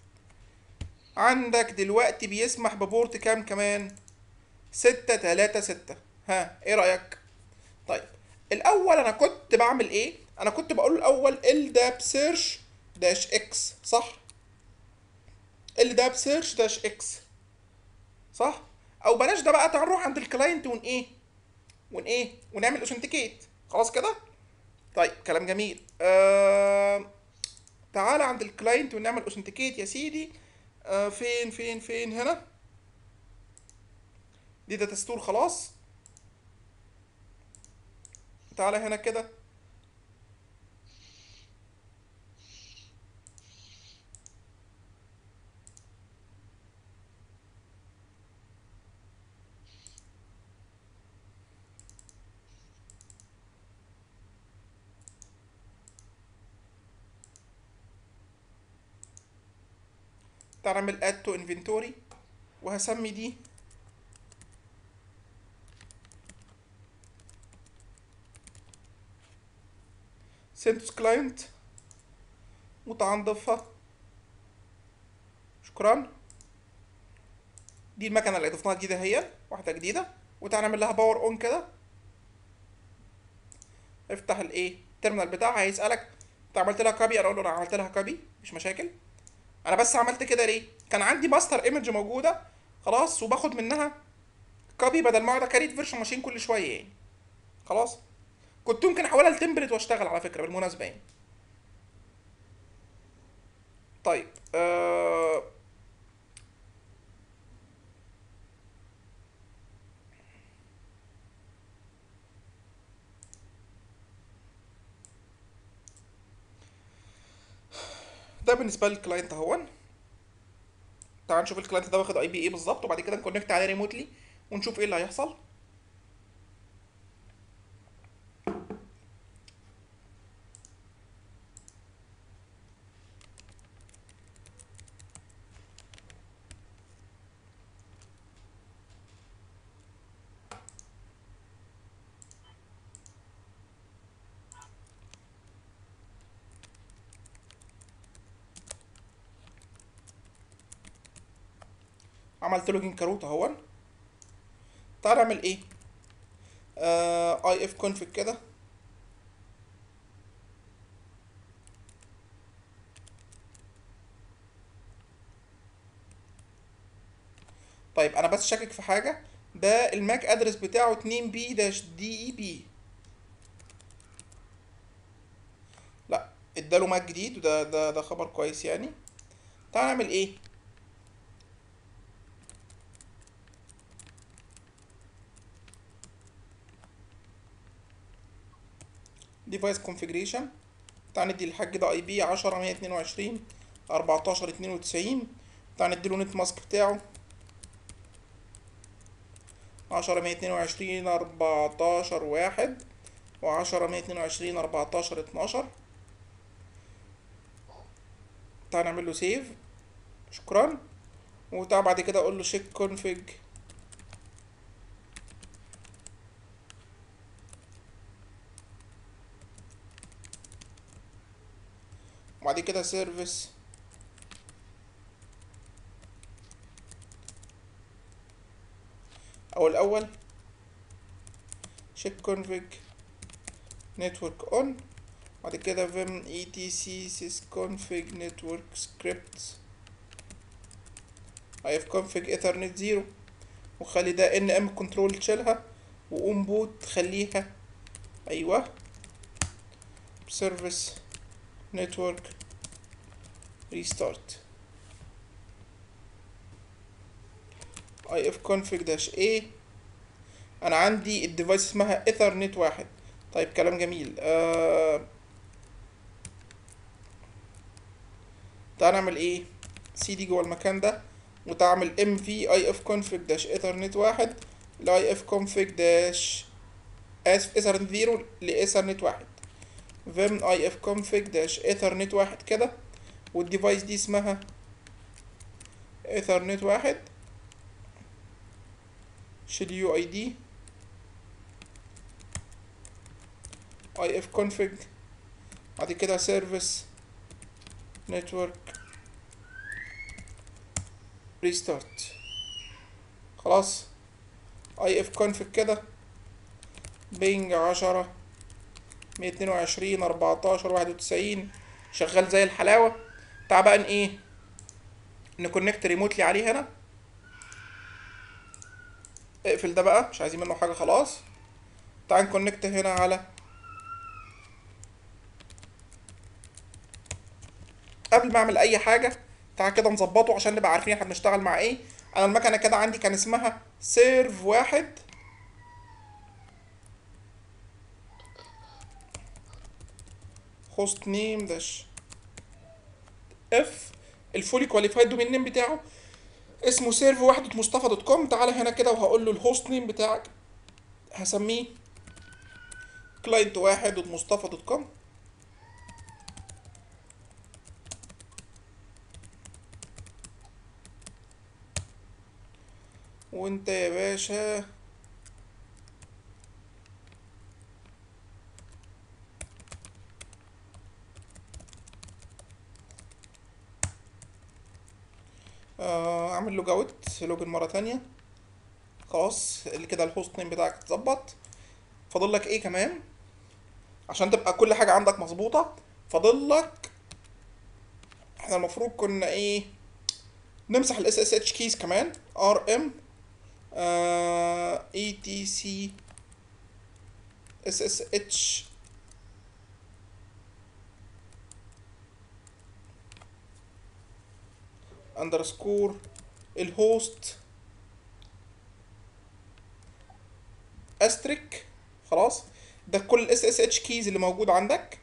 S1: عندك دلوقتي بيسمح ببورت كام كمان ستة تلاتة ستة ها ايه رأيك طيب الاول انا كنت بعمل ايه انا كنت بقول الاول ال داب سيرش داش اكس صح ال داب سيرش داش اكس صح او بلاش ده بقى تعال نروح عند الكلاينت ون ايه ون ايه ونعمل اوثنتيكيت خلاص كده طيب كلام جميل آه... تعالى عند الكلاينت ونعمل اوثنتيكيت يا سيدي آه فين فين فين هنا دي داتا ستور خلاص تعالى هنا كده تعالى اعمل اد تو انفنتوري وهسمي دي سنتوس كلاينت وتعال نضيفها شكرا دي المكنه اللي ضفناها جديده هي واحده جديده وتعال نعمل لها باور اون كده افتح الايه التيرمينال بتاعها هيسالك انت عملت لها كوبي انا اقول له انا عملت لها كوبي مش مشاكل انا بس عملت كده ليه كان عندي ماستر ايمج موجوده خلاص وباخد منها كوبي بدل ما اقعد اكريت فيرشن ماشين كل شويه يعني خلاص كنت ممكن احولها لتمبلت واشتغل على فكره بالمناسبه يعني طيب آه ده بالنسبه للكلاينت اهون تعال نشوف الكلاينت ده واخد اي بي ايه بالظبط وبعد كده نكونكت عليه ريموتلي ونشوف ايه اللي هيحصل عملت لوجين كروت اهون تعال نعمل ايه اي اف كونفج كده طيب انا بس شاكك في حاجه ده الماك ادرس بتاعه 2 بي داش دي اي بي لا اداله ماك جديد وده ده ده خبر كويس يعني تعال نعمل ايه ديفايس كونفيجريشن تعال ندي للحاج ده اي بي 10 122 14 92 تعال نديله نت ماسك بتاعه عشرة مية اتنين وعشرين أربعتاشر واحد وعشرة مية اتنين وعشرين أربعتاشر اتناشر تعال نعمل له سيف شكرا وتعال بعد كده اقول له شيك كونفج وبعد كده سيرفيس او الاول check config network on بعد كده vim etc sysconfig network scripts ifconfig ethernet 0 وخلي ده nm control تشيلها وقوم بوت خليها ايوه service network restart ifconfig dash a انا عندي الديفايس اسمها ايثرنت واحد طيب كلام جميل آه... تعال نعمل ايه سي دي جوه المكان ده وتعمل ام في اي اف كونفج داش ايثرنت واحد لاي اف كونفج داش اسف ايثرنت زيرو لايثرنت واحد فيم اي اف كونفج داش ايثرنت واحد كده والديفايس دي اسمها ايثرنت واحد شيل يو اي دي اي اف كونفج بعد كده سيرفيس نتورك ريستارت خلاص اي اف كونفج كده بينج عشرة مية اتنين وعشرين اربعتاشر واحد وتسعين شغال زي الحلاوة تعال بقى ايه نكونكت ريموتلي عليه هنا اقفل ده بقى مش عايزين منه حاجة خلاص تعال نكونكت هنا على قبل ما اعمل اي حاجة تعال كده نظبطه عشان نبقى عارفين احنا بنشتغل مع ايه انا المكنة كده عندي كان اسمها سيرف واحد هوست نيم داش اف الفولي كواليفايد دومين نيم بتاعه اسمه سيرف واحد دوت مصطفى دوت كوم تعالى هنا كده وهقول له الهوست نيم بتاعك هسميه كلاينت واحد دوت مصطفى دوت كوم وانت يا باشا آه، اعمل لوج اوت لوجن مره تانية خلاص اللي كده الهوست نيم بتاعك اتظبط فاضل لك ايه كمان عشان تبقى كل حاجه عندك مظبوطه فاضل لك احنا المفروض كنا ايه نمسح الاس اس اتش كيز كمان ار ام اي تي سي اس اس اتش اندرسكور الهوست استريك خلاص ده كل الاس اس اتش كيز اللي موجود عندك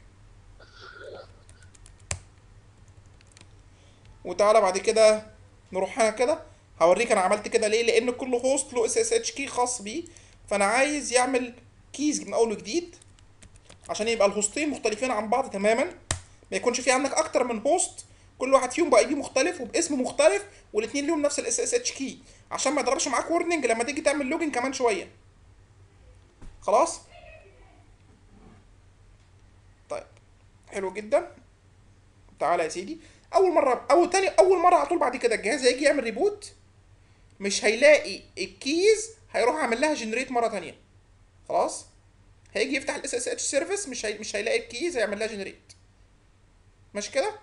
S1: وتعالى بعد كده نروح هنا كده هوريك انا عملت كده ليه لان كل هوست له اس اس اتش كي خاص بيه فانا عايز يعمل كيز من اول وجديد عشان يبقى الهوستين مختلفين عن بعض تماما ما يكونش في عندك اكتر من هوست كل واحد فيهم باي بي مختلف وباسم مختلف والاثنين ليهم نفس الاس اس اتش كي عشان ما يضربش معاك وورنينج لما تيجي تعمل لوجن كمان شويه خلاص طيب حلو جدا تعالى يا سيدي اول مره او تاني اول مره على طول بعد كده الجهاز هيجي يعمل ريبوت مش هيلاقي الكيز هيروح عامل لها جنريت مره تانية خلاص هيجي يفتح الاس اس اتش سيرفيس مش هي... مش هيلاقي الكيز هيعمل لها جنريت ماشي كده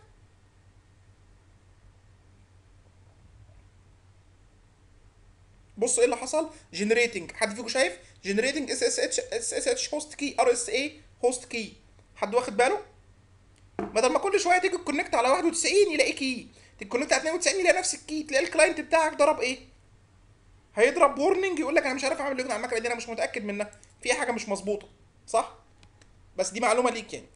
S1: بص ايه اللي حصل جنريتنج حد فيكم شايف جنريتنج اس اس اتش اس اس اتش هوست كي ار اس اي هوست كي حد واخد باله بدل ما كل شويه تيجي تكونكت على 91 يلاقي كي تكونكت على 92 يلاقي نفس الكي تلاقي الكلاينت بتاعك ضرب ايه هيضرب وورنينج يقول لك انا مش عارف اعمل لوجن على المكنه دي انا مش متاكد منها في حاجه مش مظبوطه صح بس دي معلومه ليك يعني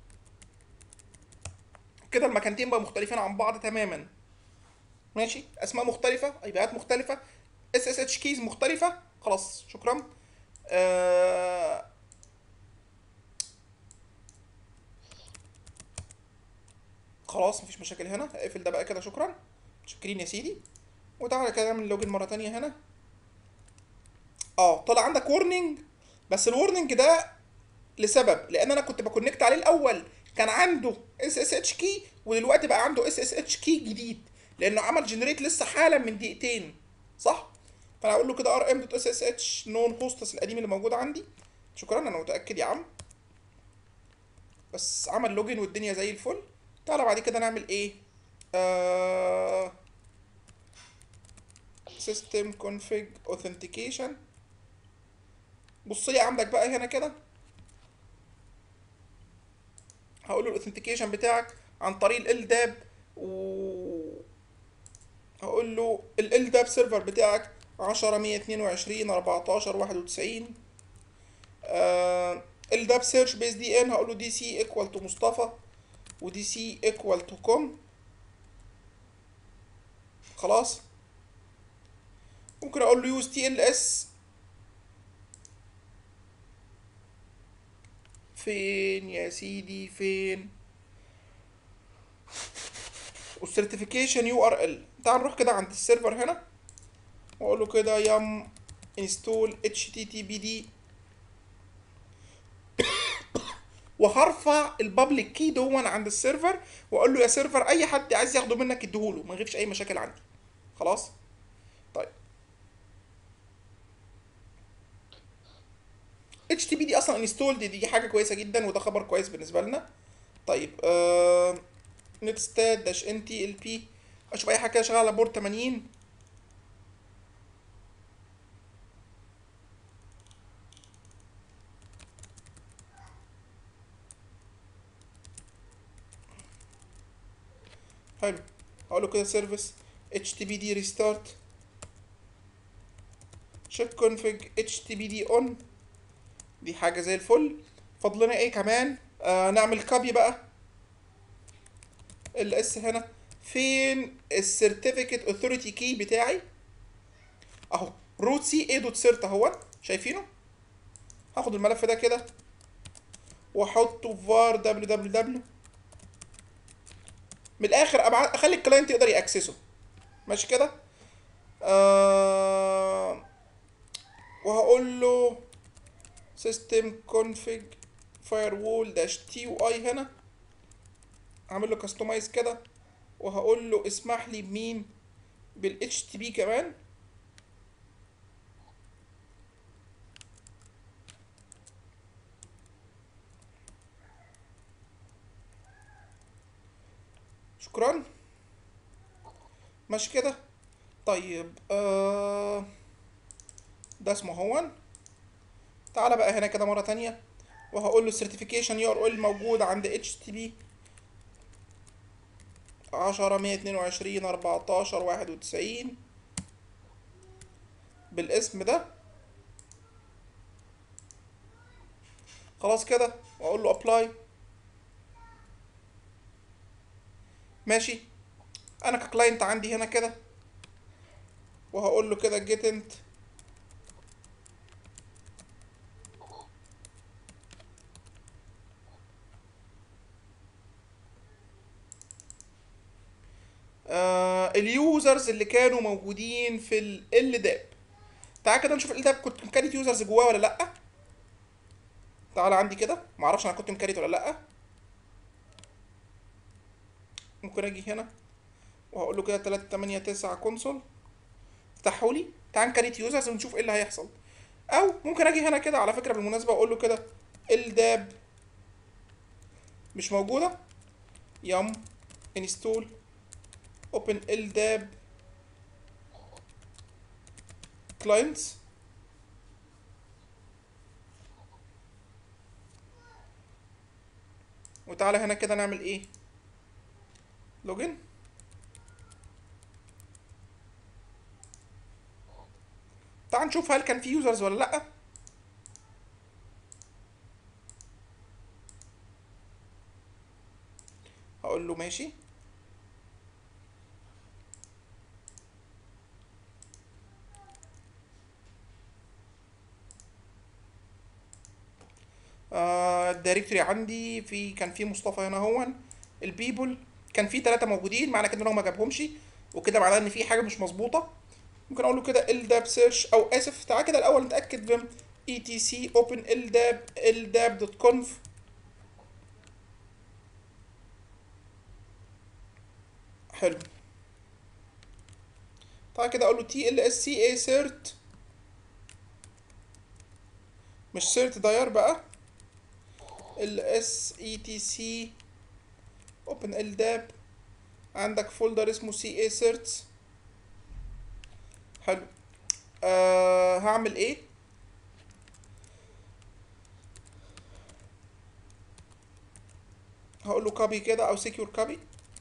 S1: كده المكانتين بقى مختلفين عن بعض تماما ماشي اسماء مختلفه اي بيانات مختلفه اس اس اتش كيز مختلفه خلاص شكرا آه خلاص مفيش مشاكل هنا اقفل ده بقى كده شكرا متشكرين يا سيدي وتعالى كده نعمل لوجن مره تانية هنا اه طلع عندك وورنينج بس الورنينج ده لسبب لان انا كنت بكونكت عليه الاول كان عنده اس اس اتش كي ودلوقتي بقى عنده اس اس اتش كي جديد لانه عمل جنريت لسه حالا من دقيقتين صح فانا هقول له كده ار ام دوت اس اس اتش نون هوستس القديم اللي موجود عندي شكرا انا متاكد يا عم بس عمل لوجن والدنيا زي الفل تعالى بعد كده نعمل ايه آه... system config authentication بص لي عندك بقى هنا كده هقول له الاوثنتيكيشن بتاعك عن طريق ال داب و هقول له ال داب سيرفر بتاعك 10 122 14 91 ال داب سيرش بيس دي ان هقول له دي سي ايكوال تو مصطفى ودي سي ايكوال تو كوم خلاص ممكن اقول له يوز تي ال اس فين يا سيدي فين والسيرتيفيكيشن يو ار ال تعال نروح كده عند السيرفر هنا واقول له كده يم انستول اتش تي تي بي دي وهرفع البابليك كي دون عند السيرفر واقول له يا سيرفر اي حد عايز ياخده منك اديهوله ما يغيبش اي مشاكل عندي خلاص طيب اتش تي بي دي اصلا انستولد دي حاجه كويسه جدا وده خبر كويس بالنسبه لنا طيب آه نت ستات داش ان تي ال بي اشوف اي حاجه كده شغاله على بورد 80 حلو هقول له كده سيرفيس اتش تي بي دي ريستارت check config htpd on دي حاجه زي الفل فضلنا ايه كمان آه نعمل كوبي بقى الاس هنا فين السيرتيفيكت اوثوريتي كي بتاعي اهو روت سي اي دوت سيرت اهو شايفينه هاخد الملف ده كده واحطه في var www من الاخر ابعت اخلي الكلاينت يقدر ياكسسه ماشي كده آه وهقول له system config firewall dash تي اي هنا اعمل له كاستمايز كده وهقول له اسمح لي بمين بال HTTP كمان شكرا ماشي كده طيب آه ده اسمه هون تعالى بقى هنا كده مرة تانية وهقول له السيرتيفيكيشن يو ار ال موجود عند اتش تي بي عشرة مية اتنين وعشرين اربعتاشر واحد وتسعين بالاسم ده خلاص كده واقول له ابلاي ماشي انا ككلاينت عندي هنا كده وهقول له كده جيت انت آه اليوزرز اللي كانوا موجودين في ال داب تعال كده نشوف ال داب كنت مكريت يوزرز جواه ولا لا تعال عندي كده معرفش انا كنت مكريت ولا لا ممكن اجي هنا وهقول له كده 389 كونسول افتحه لي تعال نكريت يوزرز ونشوف ايه اللي هيحصل او ممكن اجي هنا كده على فكره بالمناسبه واقول له كده الداب مش موجوده يم انستول اوبن الداب كلاينتس وتعالى هنا كده نعمل ايه لوجن تعال نشوف هل كان في يوزرز ولا لا هقول له ماشي آه الدايركتوري عندي في كان في مصطفى هنا هون البيبل كان في ثلاثة موجودين معنى كده ان هو ما جابهمش وكده معناه ان في حاجة مش مظبوطة ممكن اقول له كده الداب سيرش او اسف تعال كده الاول نتاكد فيم اي تي سي اوبن الداب الداب دوت كونف حلو تعال كده اقول له تي ال اس سي اي سيرت مش سيرت داير بقى ال اس اي تي سي اوبن الداب عندك فولدر اسمه سي اي سيرتس حلو أه هعمل ايه هقول له كوبي كده او سكيور كوبي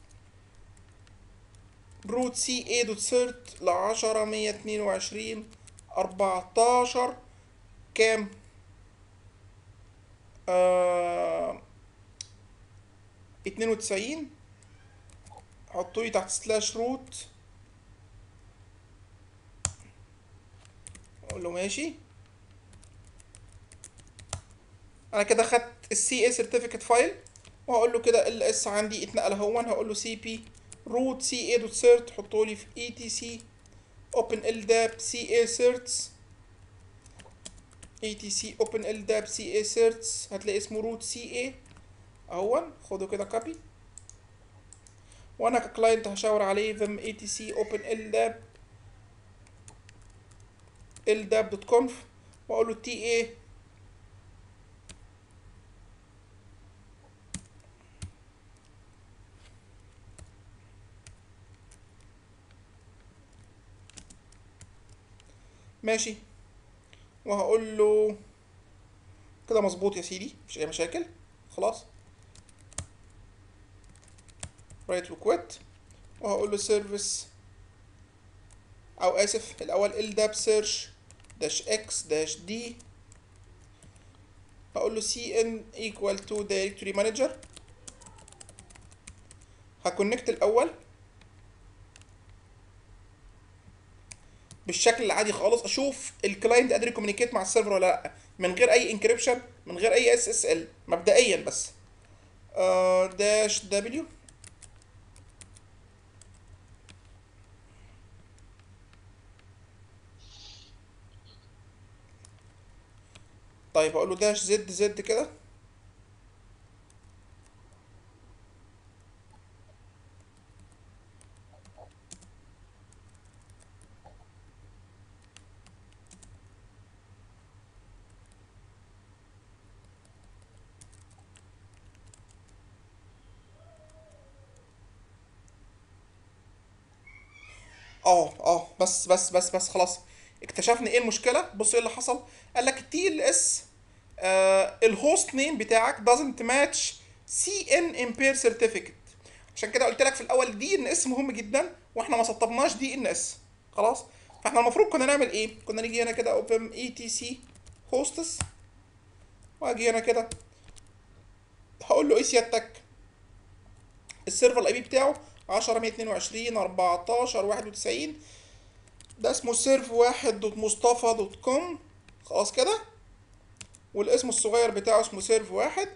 S1: روت سي اي دوت سيرت ل 10 122 14 كام آه 92 حطوا لي تحت سلاش روت اقول له ماشي انا كده خدت السي اي سيرتيفيكت فايل وهقول له كده ال اس عندي اتنقل اهون هقول له سي بي روت سي اي دوت سيرت حطوا لي في اي تي سي اوبن ال داب سي اي سيرتس اي تي سي اوبن ال داب سي اي سيرتس هتلاقي اسمه روت سي اي اهون خده كده كوبي وانا ككلاينت هشاور عليه فيم اي تي سي اوبن ال داب الداب دوت كونف واقول له تي اي ماشي وهقول له كده مظبوط يا سيدي مفيش اي مشاكل خلاص رايت وكويت وهقول له سيرفيس او اسف الاول ال داب سيرش داش اكس داش دي هقول له سي ان ايكوال تو دايركتوري مانجر هكونكت الاول بالشكل العادي خالص اشوف الكلاينت قادر يكومينيكيت مع السيرفر ولا لا من غير اي انكريبشن من غير اي اس اس ال مبدئيا بس آه داش دبليو طيب هقول له داش زد زد كده اه اه بس بس بس بس خلاص اكتشفنا ايه المشكله بص ايه اللي حصل قال لك التي ال اس الهوست نيم بتاعك doesn't match سي ان امبير سيرتيفيكت عشان كده قلت لك في الاول دي ان اس مهم جدا واحنا ما سطبناش دي ان اس خلاص فاحنا المفروض كنا نعمل ايه كنا نيجي هنا كده اوبن اي تي سي هوستس واجي هنا كده هقول له ايه سيادتك السيرفر الاي بي بتاعه 10 122 14 91 ده اسمه سيرف واحد دوت مصطفى دوت كوم خلاص كده والاسم الصغير بتاعه اسمه سيرف واحد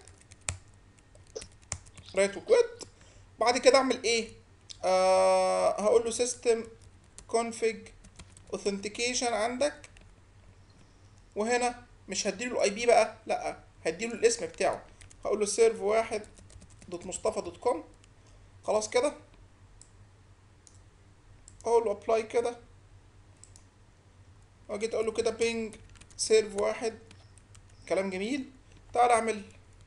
S1: رايت وكويت بعد كده اعمل ايه آه هقول له سيستم config authentication عندك وهنا مش هديله الاي بي بقى لا هديله الاسم بتاعه هقول له سيرف واحد دوت مصطفى دوت كوم خلاص كده اقول له ابلاي كده وجيت اقول له كده بينج سيرف واحد كلام جميل تعال اعمل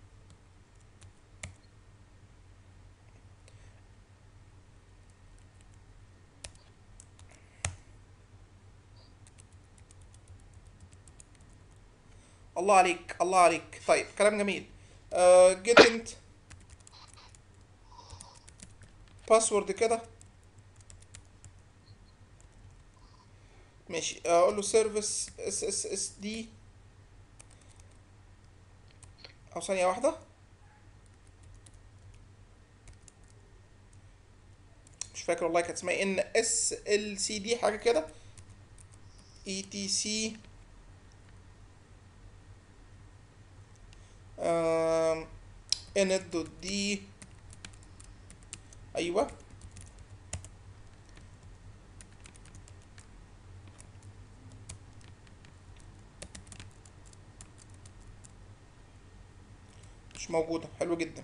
S1: الله عليك الله عليك طيب كلام جميل جيت انت باسورد كده ماشي اقول له سيرفيس اس اس اس دي او ثانية واحدة مش فاكر والله كانت اسمها ان اس ال سي دي حاجة كده اي تي سي ان دوت دي ايوه مش موجودة حلو جدا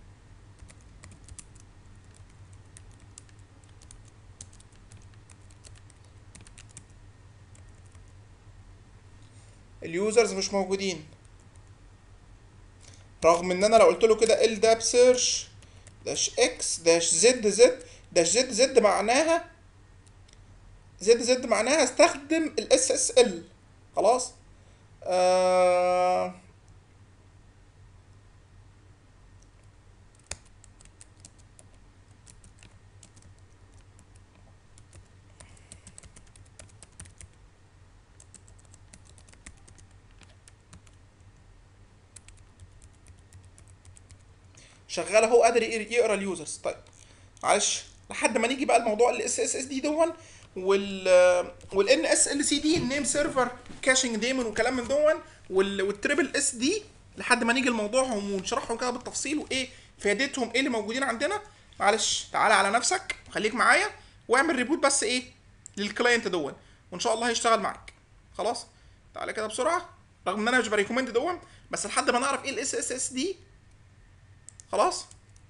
S1: اليوزرز مش موجودين رغم ان انا لو قلت له كده ال داب سيرش داش اكس داش زد زد داش زد زد معناها زد زد معناها استخدم الاس اس ال خلاص آه شغال اهو قادر يقرا يقرا اليوزرز طيب معلش لحد ما نيجي بقى الموضوع الاس اس اس دي دون وال والان اس ال سي دي النيم سيرفر كاشنج دايمون وكلام من دون وال- والتريبل اس دي لحد ما نيجي لموضوعهم ونشرحهم كده بالتفصيل وايه فائدتهم ايه اللي موجودين عندنا معلش تعالى على نفسك وخليك معايا واعمل ريبوت بس ايه للكلاينت دون وان شاء الله هيشتغل معاك خلاص تعالى كده بسرعه رغم ان انا مش بريكومند دون بس لحد ما نعرف ايه الاس اس اس دي خلاص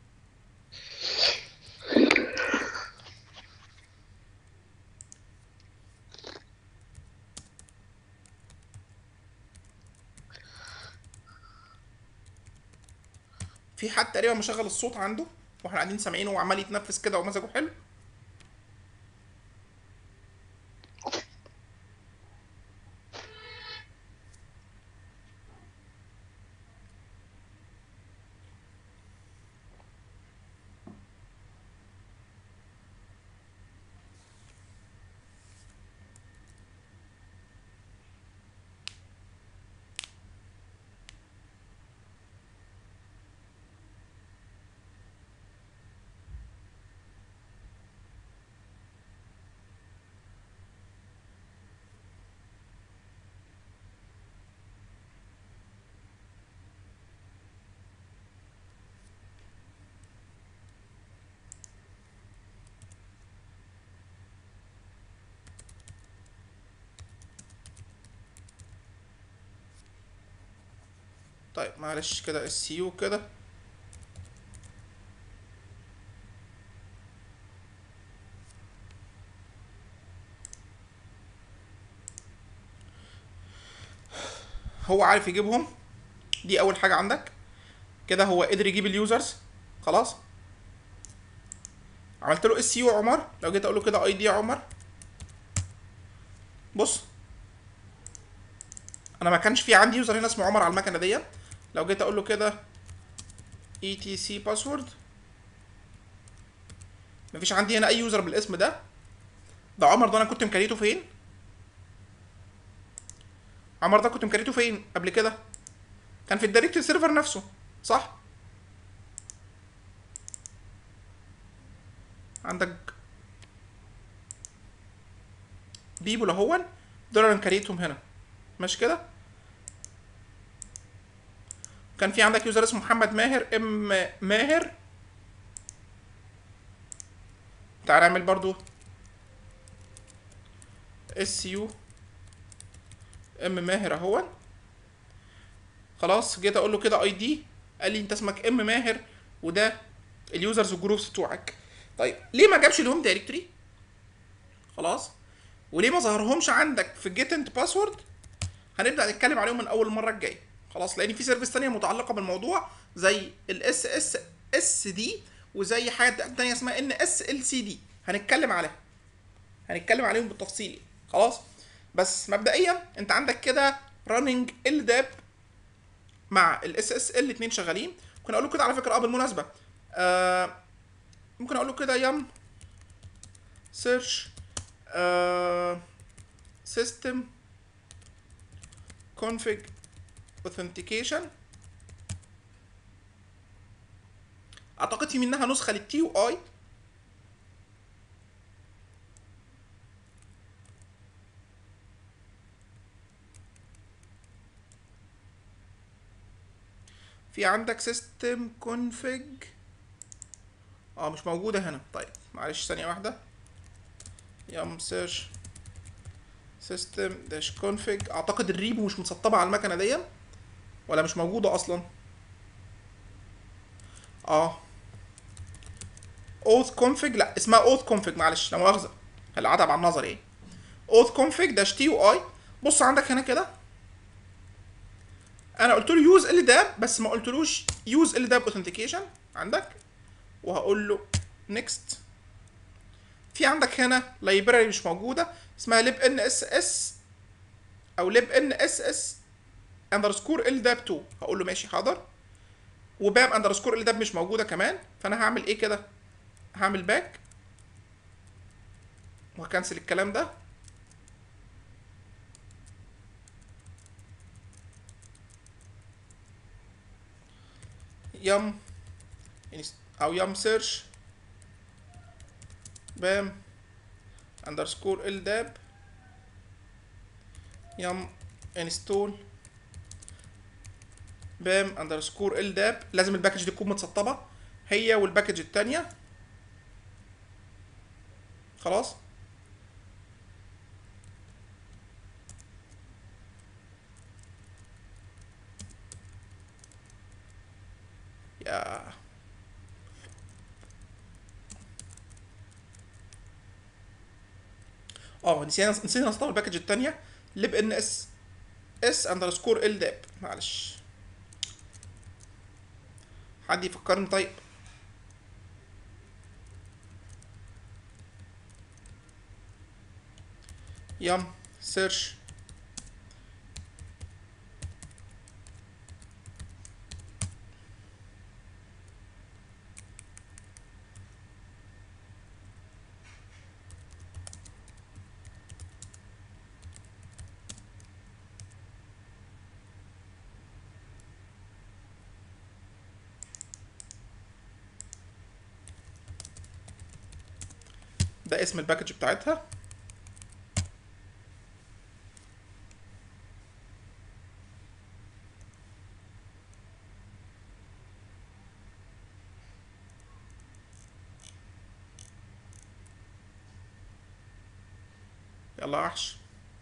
S1: في حد تقريبا مشغل الصوت عنده واحنا قاعدين سامعينه وعمال يتنفس كده ومزاجه حلو طيب معلش كده اس يو كده هو عارف يجيبهم دي اول حاجه عندك كده هو قدر يجيب اليوزرز خلاص عملت له اس يو عمر لو جيت اقول له كده اي دي عمر بص انا ما كانش في عندي يوزر هنا اسمه عمر على المكنه دي لو جيت اقول له كده اي تي سي باسورد مفيش عندي هنا اي يوزر بالاسم ده ده عمر ده انا كنت مكريته فين عمر ده كنت مكريته فين قبل كده كان في الدايركت سيرفر نفسه صح عندك بيبول اهون دول انا مكريتهم هنا ماشي كده كان في عندك يوزر اسمه محمد ماهر ام ماهر تعال نعمل برضو اس يو ام ماهر اهون خلاص جيت اقول له كده اي دي قال لي انت اسمك ام ماهر وده اليوزرز والجروبس بتوعك طيب ليه ما جابش الهوم دايركتوري خلاص وليه ما ظهرهمش عندك في جيت انت باسورد هنبدا نتكلم عليهم من اول المره الجايه خلاص لان في سيرفيس تانية متعلقه بالموضوع زي الاس اس اس دي وزي حاجه تانية اسمها ان اس ال سي دي هنتكلم عليها هنتكلم عليهم بالتفصيل خلاص بس مبدئيا انت عندك كده راننج ال داب مع الاس اس ال الاثنين شغالين ممكن اقول له كده على فكره اه بالمناسبه آه ممكن اقول له كده يم سيرش سيستم config authentication اعتقد في منها نسخه للتي يو اي في عندك سيستم كونفج اه مش موجودة هنا طيب معلش ثانية واحدة يم سيرش سيستم داش كونفج اعتقد الريبو مش متسطبة على المكنة دي ولا مش موجودة اصلا اه اوث كونفج لا اسمها اوث كونفج معلش لا مؤاخذة العتب على النظر ايه اوث كونفج داش تي يو اي بص عندك هنا كده انا قلت له يوز ال داب بس ما قلتلوش يوز ال داب اوثنتيكيشن عندك وهقول له نيكست في عندك هنا لايبراري مش موجوده اسمها ليب ان اس اس او ليب ان اس اس اندرسكور ال داب 2 هقول له ماشي حاضر وبام اندرسكور ال داب مش موجوده كمان فانا هعمل ايه كده هعمل باك وهكنسل الكلام ده يم او يم سيرش بام اندرسكور ال داب يم انستول بام اندرسكور ال داب لازم الباكج دي تكون متسطبه هي والباكج التانية خلاص يا اه نسينا نسينا نسطب الباكج التانية لب ان اس اس اندرسكور ال داب معلش حد يفكرني طيب يم سيرش ده اسم الباكج بتاعتها يلا يا وحش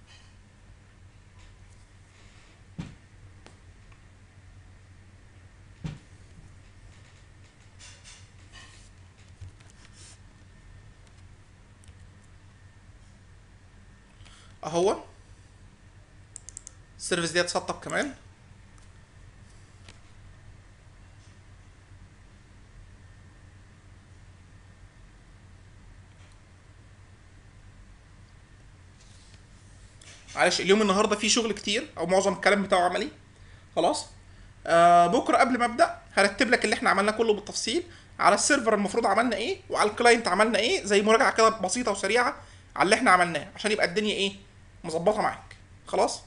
S1: اهو السيرفيس دي هتسطب كمان معلش اليوم النهارده فيه شغل كتير او معظم الكلام بتاعه عملي خلاص آه بكره قبل ما ابدا هرتب لك اللي احنا عملناه كله بالتفصيل على السيرفر المفروض عملنا ايه وعلى الكلاينت عملنا ايه زي مراجعه كده بسيطه وسريعه على اللي احنا عملناه عشان يبقى الدنيا ايه مظبطه معاك خلاص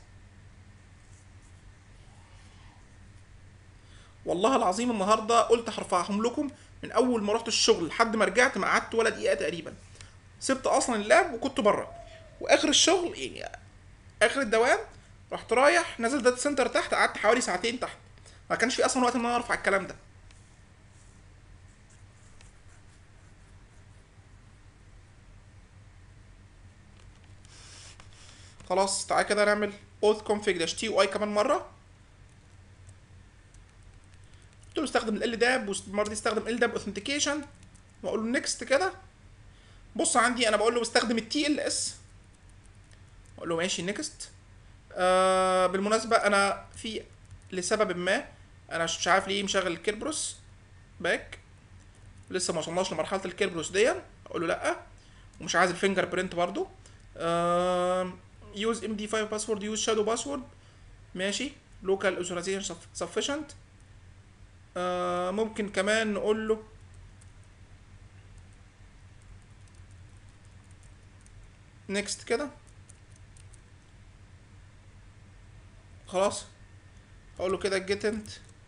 S1: والله العظيم النهارده قلت هرفعهم لكم من اول ما رحت الشغل لحد ما رجعت ما قعدت ولا دقيقه تقريبا سبت اصلا اللاب وكنت بره واخر الشغل يعني اخر الدوام رحت رايح نازل داتا سنتر تحت قعدت حوالي ساعتين تحت ما كانش في اصلا وقت ان انا ارفع الكلام ده خلاص تعالى كده نعمل auth config dash تي اي كمان مره قلت له استخدم ال داب والمره دي استخدم ال داب اوثنتيكيشن واقول له نيكست كده بص عندي انا بقول له بستخدم التي ال اس اقول له ماشي نيكست آه بالمناسبه انا في لسبب ما انا مش عارف ليه مشغل الكيربروس باك لسه ما وصلناش لمرحله الكيربروس دي اقول له لا ومش عايز الفينجر برينت برضو يوز ام دي 5 باسورد يوز شادو باسورد ماشي لوكال اوثرايزيشن سفيشنت ممكن كمان نقول له نيكست كده خلاص اقول له كده جيت انت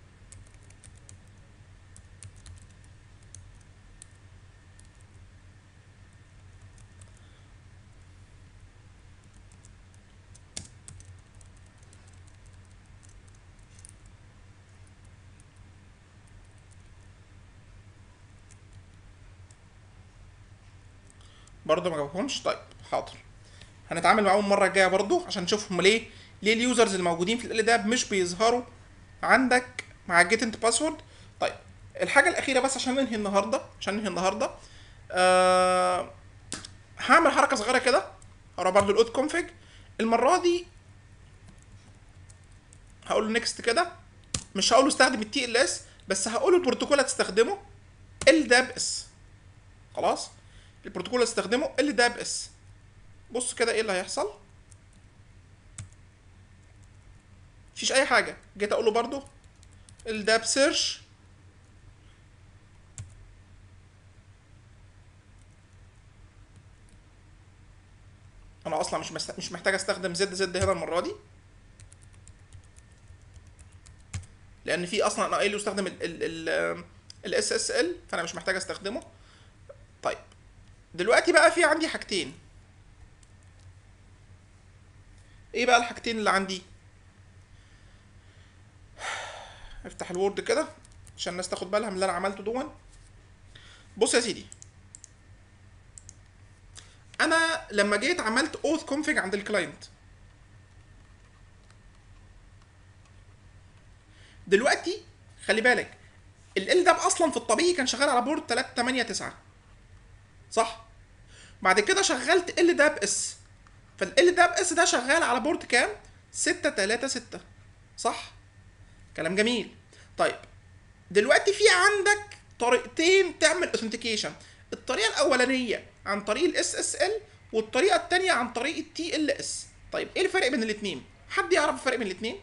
S1: برضه ما جابهمش طيب حاضر هنتعامل معاهم المره الجايه برضه عشان نشوف هم ليه ليه اليوزرز الموجودين في ال داب مش بيظهروا عندك مع الجيت انت باسورد طيب الحاجه الاخيره بس عشان ننهي النهارده عشان ننهي النهارده آه هعمل حركه صغيره كده هروح برضه الاوت كونفج المره دي هقول له نيكست كده مش هقول له استخدم التي ال اس بس هقول له البروتوكول هتستخدمه ال داب اس خلاص البروتوكول اللي استخدمه ال داب اس بص كده ايه اللي هيحصل مفيش اي حاجه جيت اقول له برضو الداب سيرش انا اصلا مش مست... مش محتاج استخدم زد زد هنا المره دي لان في اصلا انا قايل له استخدم ال ال الاس اس ال فانا مش محتاج استخدمه طيب دلوقتي بقى في عندي حاجتين ايه بقى الحاجتين اللي عندي افتح الوورد كده عشان الناس تاخد بالها من اللي انا عملته دون بص يا سيدي انا لما جيت عملت اوث كونفج عند الكلاينت دلوقتي خلي بالك ال ده اصلا في الطبيعي كان شغال على بورد 389 صح بعد كده شغلت ال داب اس فال داب اس ده شغال على بورد كام 636 صح كلام جميل طيب دلوقتي في عندك طريقتين تعمل اوثنتيكيشن الطريقه الاولانيه عن طريق الاس اس ال والطريقه الثانيه عن طريق التي ال اس طيب ايه الفرق بين الاثنين حد يعرف الفرق بين الاثنين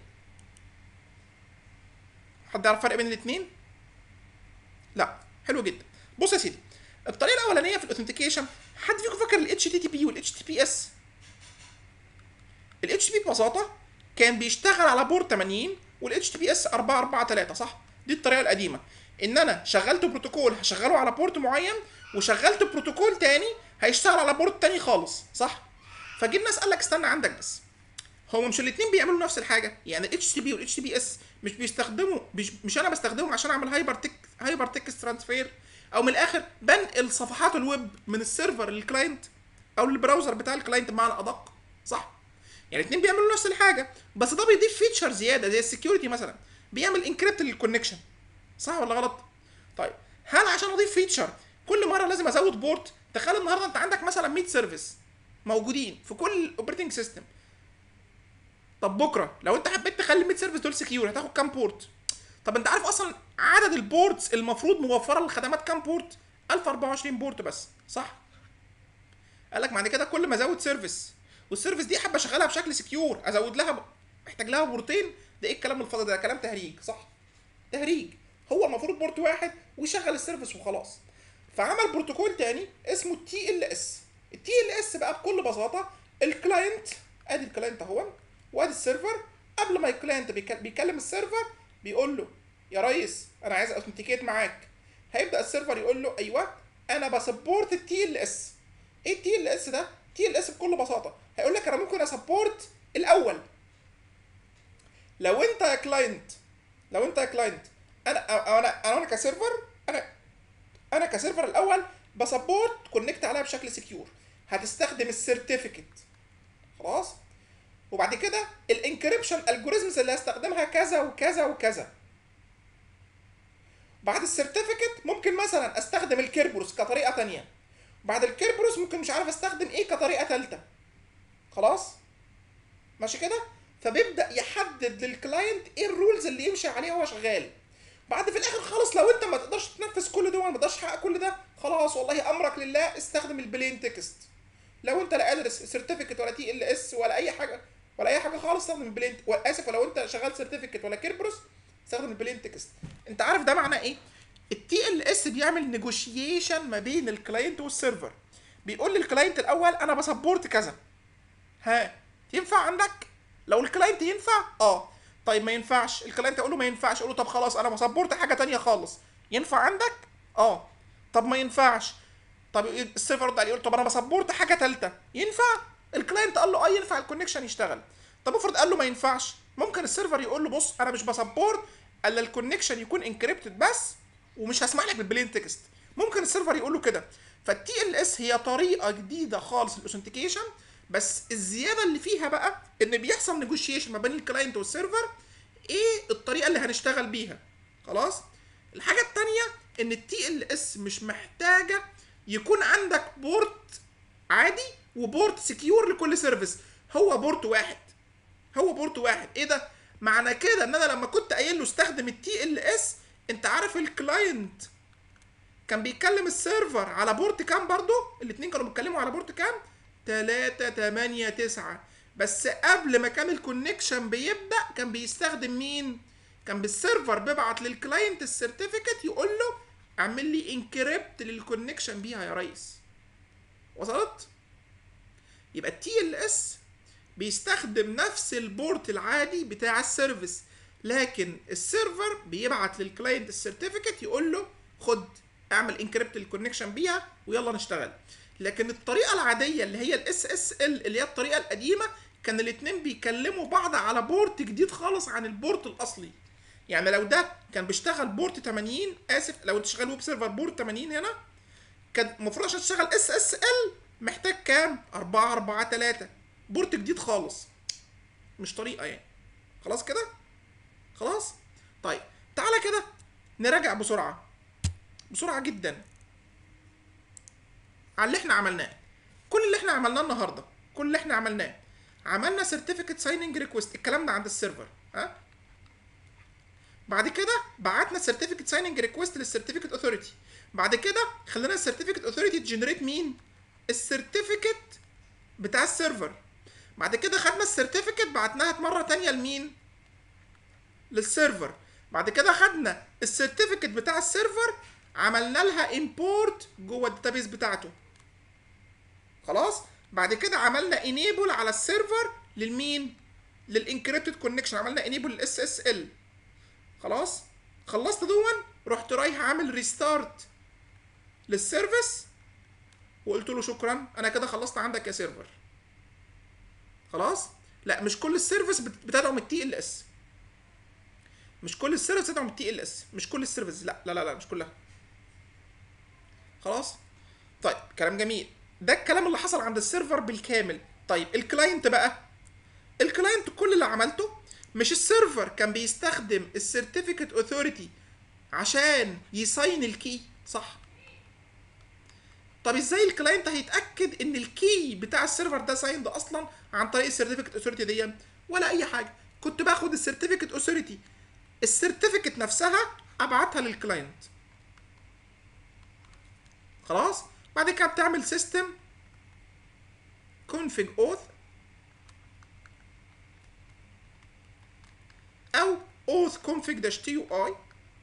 S1: حد يعرف الفرق بين الاثنين لا حلو جدا بص يا سيدي الطريقه الاولانيه في الاوثنتيكيشن حد فيكم فاكر الاتش تي تي بي والاتش تي بي اس الاتش تي بي ببساطه كان بيشتغل على بورد 80 والاتش تي بي اس 443 صح دي الطريقه القديمه ان انا شغلت بروتوكول هشغله على بورت معين وشغلت بروتوكول تاني هيشتغل على بورت تاني خالص صح فجه الناس قال لك استنى عندك بس هو مش الاثنين بيعملوا نفس الحاجه يعني الاتش تي بي والاتش تي بي اس مش بيستخدموا مش, مش انا بستخدمهم عشان اعمل هايبر تك هايبر تكست ترانسفير او من الاخر بنقل صفحات الويب من السيرفر للكلاينت او للبراوزر بتاع الكلاينت بمعنى ادق صح يعني الاثنين بيعملوا نفس الحاجه بس ده بيضيف فيتشر زياده زي السكيورتي مثلا بيعمل انكريبت للكونكشن صح ولا غلط طيب هل عشان اضيف فيتشر كل مره لازم ازود بورت تخيل النهارده انت عندك مثلا 100 سيرفيس موجودين في كل اوبريتنج سيستم طب بكره لو انت حبيت تخلي 100 سيرفيس دول سكيور هتاخد كام بورت طب انت عارف اصلا عدد البورتس المفروض موفره للخدمات كام بورت 1024 بورت بس صح قال لك بعد كده كل ما ازود سيرفيس والسيرفيس دي حابه اشغلها بشكل سكيور ازود لها ب... محتاج لها بورتين ده ايه الكلام الفاضي ده كلام تهريج صح تهريج هو المفروض بورت واحد ويشغل السيرفيس وخلاص فعمل بروتوكول تاني اسمه التي ال اس التي ال اس بقى بكل بساطه الكلاينت ادي الكلاينت اهو وادي السيرفر قبل ما الكلاينت بيكلم السيرفر بيقول له يا ريس انا عايز اوثنتيكيت معاك هيبدا السيرفر يقول له ايوه انا بسبورت التي ال اس ايه التي ال اس ده تي ال اس بكل بساطه هيقول لك انا ممكن اسبورت الاول لو انت يا كلاينت لو انت يا كلاينت انا انا انا كسيرفر انا انا كسيرفر الاول بسبورت كونكت عليها بشكل سكيور هتستخدم السيرتيفيكت خلاص وبعد كده الانكريبشن الجوريزمز اللي هستخدمها كذا وكذا وكذا بعد السيرتيفيكت ممكن مثلا استخدم الكيربروس كطريقه تانية بعد الكيربروس ممكن مش عارف استخدم ايه كطريقه ثالثه خلاص ماشي كده فبيبدا يحدد للكلاينت ايه الرولز اللي يمشي عليها وهو شغال بعد في الاخر خالص لو انت ما تقدرش تنفذ كل ده وما تقدرش تحقق كل ده خلاص والله امرك لله استخدم البلين تكست لو انت لا قادر سيرتيفيكت ولا تي ال اس ولا اي حاجه ولا اي حاجه خالص استخدم البلين اسف ولو انت شغال سيرتيفيكت ولا كيربروس استخدم البلين تكست انت عارف ده معناه ايه التي ال اس بيعمل نيجوشيشن ما بين الكلاينت والسيرفر بيقول للكلاينت الاول انا بسبورت كذا ها ينفع عندك لو الكلاينت ينفع اه طيب ما ينفعش الكلاينت يقول له ما ينفعش يقول له طب خلاص انا بسبورت حاجه تانية خالص ينفع عندك اه طب ما ينفعش طب السيرفر رد عليه يقول طب انا بسبورت حاجه ثالثه ينفع الكلاينت قال له اه ينفع الكونكشن يشتغل طب افرض قال له ما ينفعش ممكن السيرفر يقول له بص انا مش بسبورت الا الكونكشن يكون انكريبتد بس ومش هسمح لك بالبلين تكست ممكن السيرفر يقول له كده فالتي ال اس هي طريقه جديده خالص للاوثنتيكيشن بس الزياده اللي فيها بقى ان بيحصل نيجوشيشن ما بين الكلاينت والسيرفر ايه الطريقه اللي هنشتغل بيها خلاص الحاجه الثانيه ان التي ال اس مش محتاجه يكون عندك بورت عادي وبورت سكيور لكل سيرفيس هو بورت واحد هو بورت واحد ايه ده معنى كده ان انا لما كنت قايل له استخدم التي ال اس انت عارف الكلاينت كان بيتكلم السيرفر على بورت كام برضو الاثنين كانوا بيتكلموا على بورت كام 3 8 9 بس قبل ما كان الكونكشن بيبدا كان بيستخدم مين كان بالسيرفر بيبعت للكلاينت السيرتيفيكت يقول له اعمل لي انكريبت للكونكشن بيها يا ريس وصلت يبقى التي ال اس بيستخدم نفس البورت العادي بتاع السيرفيس لكن السيرفر بيبعت للكلاينت السيرتيفيكت يقول له خد اعمل انكريبت للكونكشن بيها ويلا نشتغل لكن الطريقه العاديه اللي هي الاس اس ال اللي هي الطريقه القديمه كان الاثنين بيكلموا بعض على بورت جديد خالص عن البورت الاصلي يعني لو ده كان بيشتغل بورت 80 اسف لو انت شغال ويب سيرفر بورت 80 هنا كان المفروض عشان تشتغل اس اس ال محتاج كام 4 4 3 بورت جديد خالص مش طريقه يعني خلاص كده خلاص طيب تعالى كده نراجع بسرعه بسرعه جدا على اللي احنا عملناه كل اللي احنا عملناه النهارده كل اللي احنا عملناه عملنا سيرتيفيكت سايننج ريكويست الكلام ده عند السيرفر ها بعد كده بعتنا سيرتيفيكت سايننج ريكويست للسيرتيفيكت اوثوريتي بعد كده خلينا السيرتيفيكت اوثوريتي تجنريت مين السيرتيفيكت بتاع السيرفر بعد كده خدنا السيرتيفيكت بعتناها مره تانية لمين للسيرفر بعد كده خدنا السيرتيفيكت بتاع السيرفر عملنا لها امبورت جوه الداتابيس بتاعته خلاص بعد كده عملنا انيبل على السيرفر للمين للانكريبتد كونكشن عملنا انيبل للاس اس ال خلاص خلصت دون رحت رايح عامل ريستارت للسيرفيس وقلت له شكرا انا كده خلصت عندك يا سيرفر خلاص لا مش كل السيرفيس بتدعم التي ال اس مش كل السيرفيس بتدعم التي ال اس مش كل السيرفيس لا لا لا لا مش كلها خلاص طيب كلام جميل ده الكلام اللي حصل عند السيرفر بالكامل طيب الكلاينت بقى الكلاينت كل اللي عملته مش السيرفر كان بيستخدم السيرتيفيكت اوثوريتي عشان يساين الكي صح طب ازاي الكلاينت هيتاكد ان الكي بتاع السيرفر ده سايند اصلا عن طريق السيرتيفيكت اوثوريتي دي ولا اي حاجه كنت باخد السيرتيفيكت اوثوريتي السيرتيفيكت نفسها ابعتها للكلاينت خلاص بعد كده بتعمل سيستم config auth او auth config dash tui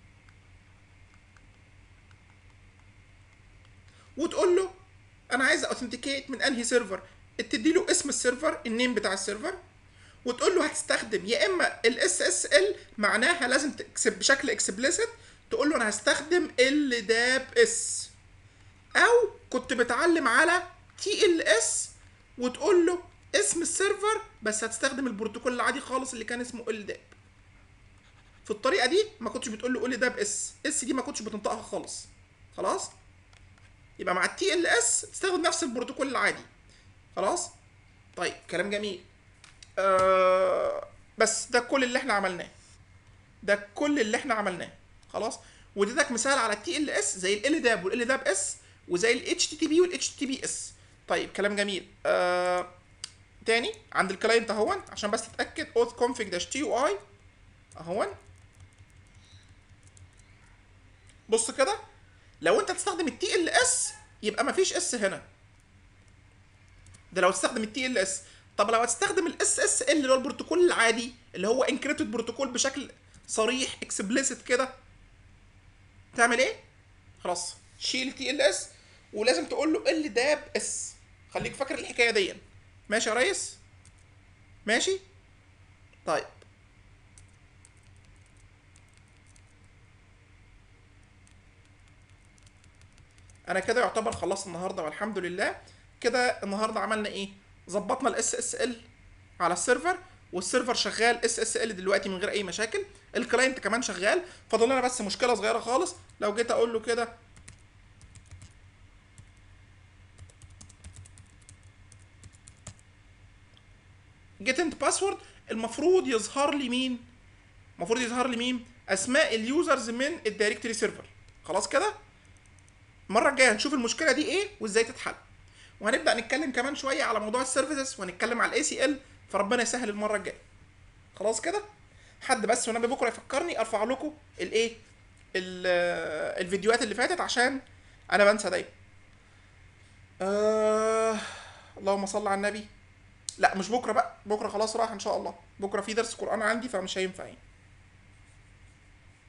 S1: وتقول له انا عايز اوثنتيكيت من انهي سيرفر تدي له اسم السيرفر النيم بتاع السيرفر وتقول له هتستخدم يا اما الاس اس ال معناها لازم تكسب بشكل اكسبليسيت تقول له انا هستخدم ال داب اس او كنت بتعلم على تي ال اس وتقول له اسم السيرفر بس هتستخدم البروتوكول العادي خالص اللي كان اسمه ال داب في الطريقه دي ما كنتش بتقول له ال داب اس اس دي ما كنتش بتنطقها خالص خلاص يبقى مع التي ال اس تستخدم نفس البروتوكول العادي خلاص طيب كلام جميل آه بس ده كل اللي احنا عملناه ده كل اللي احنا عملناه خلاص واديتك مثال على التي ال اس زي ال داب والال داب اس وزي الاتش تي تي بي والاتش تي بي اس طيب كلام جميل آه تاني عند الكلاينت اهون عشان بس تتاكد اوث config dash تي يو اي اهون بص كده لو انت تستخدم التي ال اس يبقى مفيش اس هنا ده لو تستخدم التي ال اس طب لو هتستخدم الاس اس ال اللي هو البروتوكول العادي اللي هو انكريبتد بروتوكول بشكل صريح اكسبليسيت كده تعمل ايه خلاص شيل تي ال اس ولازم تقول له ال داب اس خليك فاكر الحكايه دي ماشي يا ريس ماشي طيب انا كده يعتبر خلصت النهارده والحمد لله كده النهارده عملنا ايه ظبطنا الاس اس ال على السيرفر والسيرفر شغال اس اس ال دلوقتي من غير اي مشاكل الكلاينت كمان شغال فاضل لنا بس مشكله صغيره خالص لو جيت اقول له كده جيت انت باسورد المفروض يظهر لي مين المفروض يظهر لي مين اسماء اليوزرز من الدايركتوري سيرفر خلاص كده المره الجايه هنشوف المشكله دي ايه وازاي تتحل وهنبدا نتكلم كمان شويه على موضوع السيرفيسز وهنتكلم على الاي سي ال فربنا يسهل المره الجايه خلاص كده حد بس والنبي بكره يفكرني ارفع لكم الايه ال- الفيديوهات اللي فاتت عشان انا بنسى دايما آه... اللهم صل على النبي لا مش بكره بقى بكره خلاص راح ان شاء الله بكره في درس قران عندي فمش هينفع يعني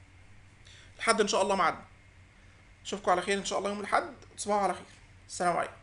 S1: لحد ان شاء الله ميعادنا اشوفكم على خير ان شاء الله يوم الاحد تصبحوا على خير السلام عليكم